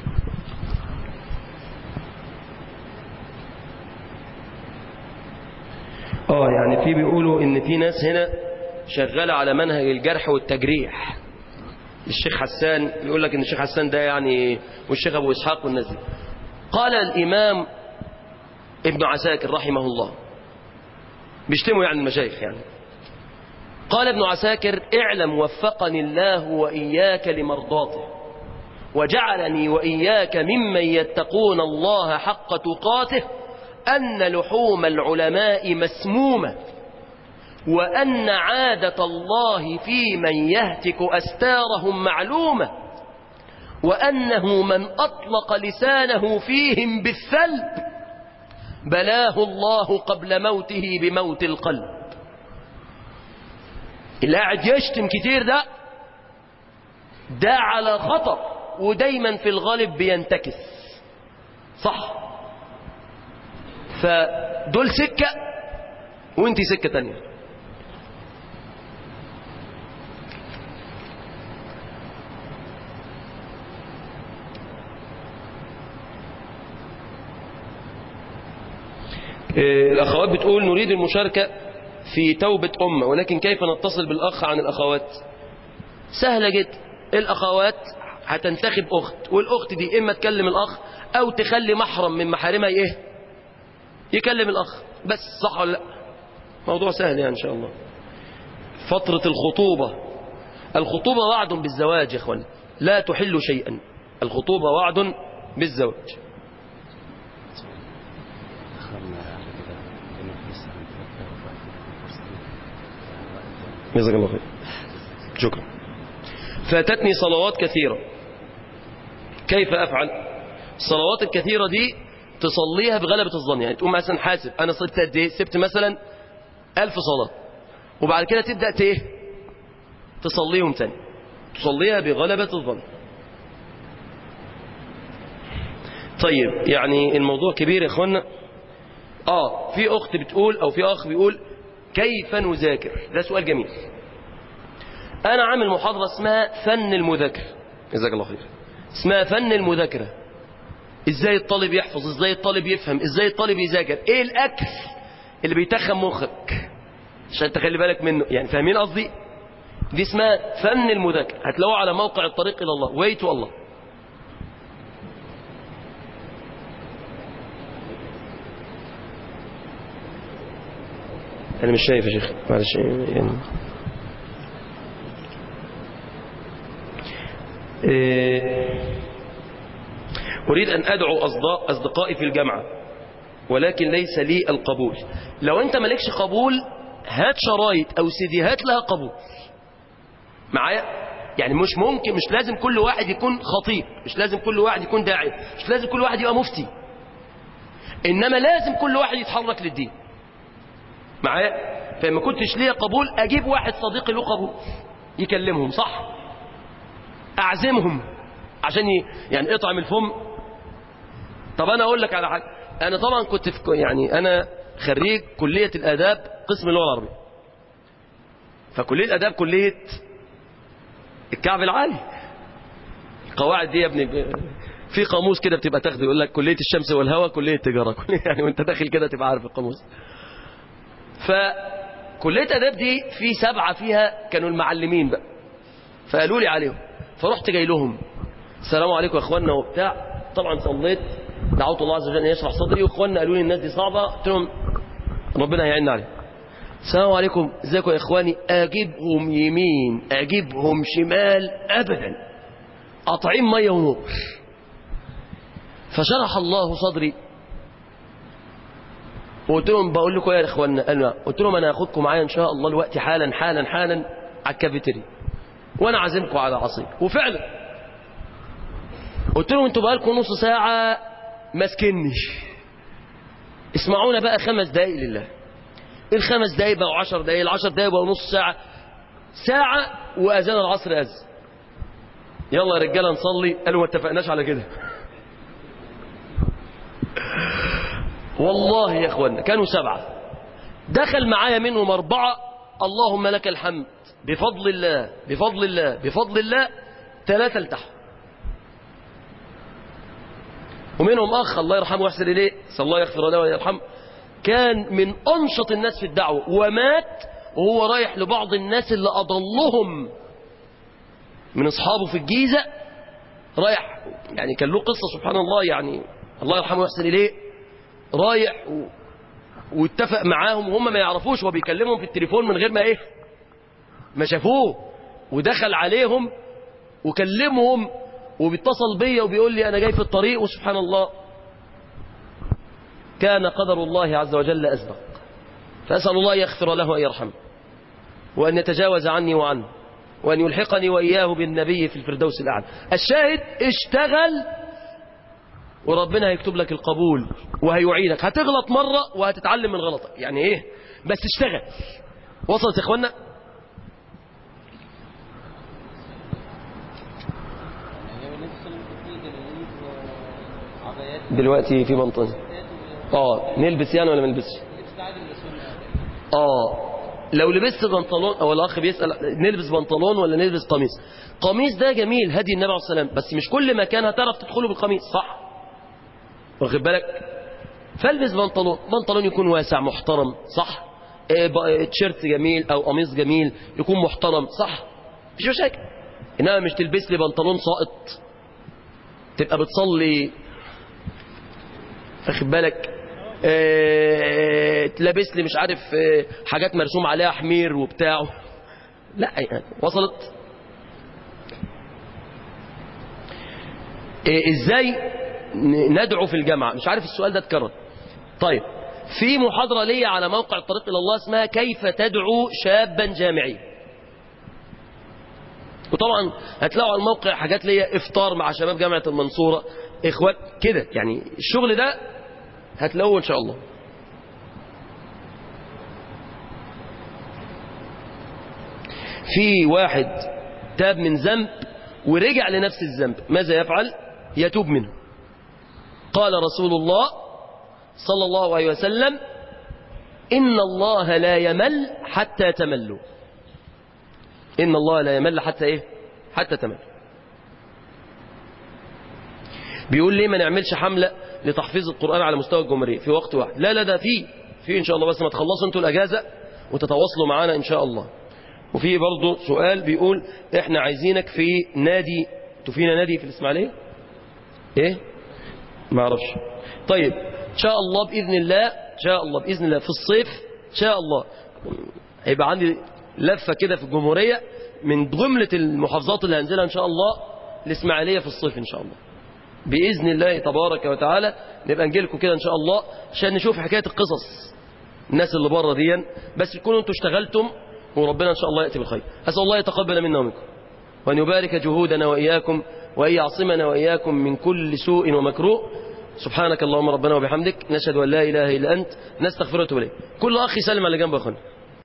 S2: اه يعني في بيقولوا ان في ناس هنا شغالة على منهج الجرح والتجريح الشيخ حسان يقول لك ان الشيخ حسان ده يعني والشيخ ابو اسحاق والناس دي قال الامام ابن عساكر رحمه الله بيشتموا يعني المشايخ يعني قال ابن عساكر اعلم وفقني الله واياك لمرضاته وجعلني واياك ممن يتقون الله حق تقاته ان لحوم العلماء مسمومه وأن عادة الله في من يهتك أستارهم معلومة وأنه من أطلق لسانه فيهم بالثلب بلاه الله قبل موته بموت القلب اللي قاعد يشتم كتير ده ده على خطر ودايما في الغالب بينتكس صح فدول سكة وانت سكة تانية الأخوات بتقول نريد المشاركة في توبة أمة ولكن كيف نتصل بالأخ عن الأخوات سهلة جدا الأخوات هتنتخب أخت والأخت دي إما تكلم الأخ أو تخلي محرم من محارمها إيه يكلم الأخ بس صح ولا لا موضوع سهل يعني إن شاء الله فترة الخطوبة الخطوبة وعد بالزواج يا أخوان لا تحل شيئا الخطوبة وعد بالزواج جزاك الله خير شكرا فاتتني صلوات كثيرة كيف أفعل الصلوات الكثيرة دي تصليها بغلبة الظن يعني تقوم مثلا حاسب أنا صلت قد إيه سبت مثلا ألف صلاة وبعد كده تبدأ تيه تصليهم تاني تصليها بغلبة الظن طيب يعني الموضوع كبير يا اخوانا اه في اخت بتقول او في اخ بيقول كيف نذاكر ده سؤال جميل انا عامل محاضرة اسمها فن المذاكرة جزاك الله خير اسمها فن المذاكرة ازاي الطالب يحفظ ازاي الطالب يفهم ازاي الطالب يذاكر ايه الاكل اللي بيتخن مخك عشان تخلي بالك منه يعني فاهمين قصدي دي اسمها فن المذاكرة هتلاقوها على موقع الطريق الى الله ويت الله انا مش شايف يا شيخ معلش يعني إيه أريد أن أدعو أصداء أصدقائي في الجامعة ولكن ليس لي القبول لو أنت مالكش قبول هات شرايط أو سيديهات لها قبول معايا يعني مش ممكن مش لازم كل واحد يكون خطيب مش لازم كل واحد يكون داعي مش لازم كل واحد يبقى مفتي إنما لازم كل واحد يتحرك للدين معايا فما كنتش ليا قبول أجيب واحد صديقي له قبول يكلمهم صح أعزمهم عشان ي... يعني اطعم الفم طب انا اقول لك على حاجه انا طبعا كنت في يعني انا خريج كليه الاداب قسم اللغه العربيه فكليه الاداب كليه الكعب العالي القواعد دي يا ابني ب- في قاموس كده بتبقى تاخده يقول لك كليه الشمس والهواء كليه التجاره كلية يعني وانت داخل كده تبقى عارف القاموس فكليه اداب دي في سبعه فيها كانوا المعلمين بقى فقالوا لي عليهم فرحت جاي لهم السلام عليكم يا اخوانا وبتاع طبعا صليت دعوت الله عز وجل ان يشرح صدري واخواننا قالوا لي الناس دي صعبه قلت لهم ربنا هيعيننا عليهم السلام عليكم ازيكم يا اخواني اجيبهم يمين اجيبهم شمال ابدا قاطعين ميه ونور فشرح الله صدري وقلت لهم بقول لكم ايه يا اخوانا قالوا نعم. قلت لهم انا هاخدكم معايا ان شاء الله الوقت حالا حالا حالا على الكافيتيريا وانا عازمكم على عصير وفعلا قلت لهم انتوا بقالكم نص ساعه ماسكني اسمعونا بقى خمس دقايق لله الخمس دقايق بقوا عشر دقايق العشر دقايق بقوا نص ساعة ساعة وأذان العصر أذن يلا يا رجالة نصلي قالوا ما اتفقناش على كده والله يا اخوانا كانوا سبعة دخل معايا منهم أربعة اللهم لك الحمد بفضل الله بفضل الله بفضل الله ثلاثة التحوا ومنهم أخ الله يرحمه ويحسن إليه صلى الله يغفر له ويرحمه كان من أنشط الناس في الدعوة ومات وهو رايح لبعض الناس اللي أضلهم من أصحابه في الجيزة رايح يعني كان له قصة سبحان الله يعني الله يرحمه ويحسن إليه رايح و... واتفق معاهم وهم ما يعرفوش هو بيكلمهم في التليفون من غير ما ايه ما شافوه ودخل عليهم وكلمهم وبيتصل بيا وبيقول لي انا جاي في الطريق وسبحان الله كان قدر الله عز وجل أسبق فأسأل الله يغفر له وأن يرحمه وأن يتجاوز عني وعنه وأن يلحقني وإياه بالنبي في الفردوس الأعلى الشاهد اشتغل وربنا هيكتب لك القبول وهيعينك هتغلط مرة وهتتعلم من غلطك يعني ايه بس اشتغل وصلت يا اخوانا دلوقتي في بنطلون اه نلبس يعني ولا ما نلبسش اه لو لبست بنطلون او الاخ بيسال نلبس بنطلون ولا نلبس قميص قميص ده جميل هدي النبي عليه الصلاه والسلام بس مش كل مكان هتعرف تدخله بالقميص صح واخد بالك فالبس بنطلون بنطلون يكون واسع محترم صح إيه ب- تيشيرت جميل او قميص جميل يكون محترم صح مش مشاكل انما مش تلبس لي بنطلون ساقط تبقى بتصلي واخد بالك آه، تلبس لي مش عارف آه، حاجات مرسوم عليها حمير وبتاع لا يعني وصلت آه، ازاي ن- ندعو في الجامعة مش عارف السؤال ده اتكرر طيب في محاضرة ليا على موقع الطريق إلى الله اسمها كيف تدعو شابا جامعيا وطبعا هتلاقوا على الموقع حاجات ليا افطار مع شباب جامعة المنصورة اخوات كده يعني الشغل ده هتلاقوه ان شاء الله في واحد تاب من ذنب ورجع لنفس الذنب ماذا يفعل يتوب منه قال رسول الله صلى الله عليه وسلم إن الله لا يمل حتى تملوا إن الله لا يمل حتى إيه حتى تمل بيقول ليه ما نعملش حملة لتحفيظ القرآن على مستوى الجمهورية في وقت واحد لا لا ده في في إن شاء الله بس ما تخلصوا انتوا الأجازة وتتواصلوا معانا إن شاء الله وفي برضه سؤال بيقول احنا عايزينك في نادي انتوا فينا نادي في الإسماعيلية ايه ما اعرفش طيب ان شاء الله باذن الله ان شاء الله باذن الله في الصيف ان شاء الله هيبقى عندي لفه كده في الجمهوريه من جمله المحافظات اللي هنزلها ان شاء الله الاسماعيليه في الصيف ان شاء الله باذن الله تبارك وتعالى نبقى نجي لكم كده ان شاء الله عشان نشوف حكايه القصص الناس اللي بره دي بس تكونوا انتوا اشتغلتم وربنا ان شاء الله ياتي بالخير اسال الله يتقبل منا ومنكم وأن يبارك جهودنا وإياكم وأن يعصمنا وإياكم من كل سوء ومكروه سبحانك اللهم ربنا وبحمدك نشهد أن لا إله إلا أنت نستغفرك ونتوب إليك كل أخ يسلم على اللي جنبه يا أخوانا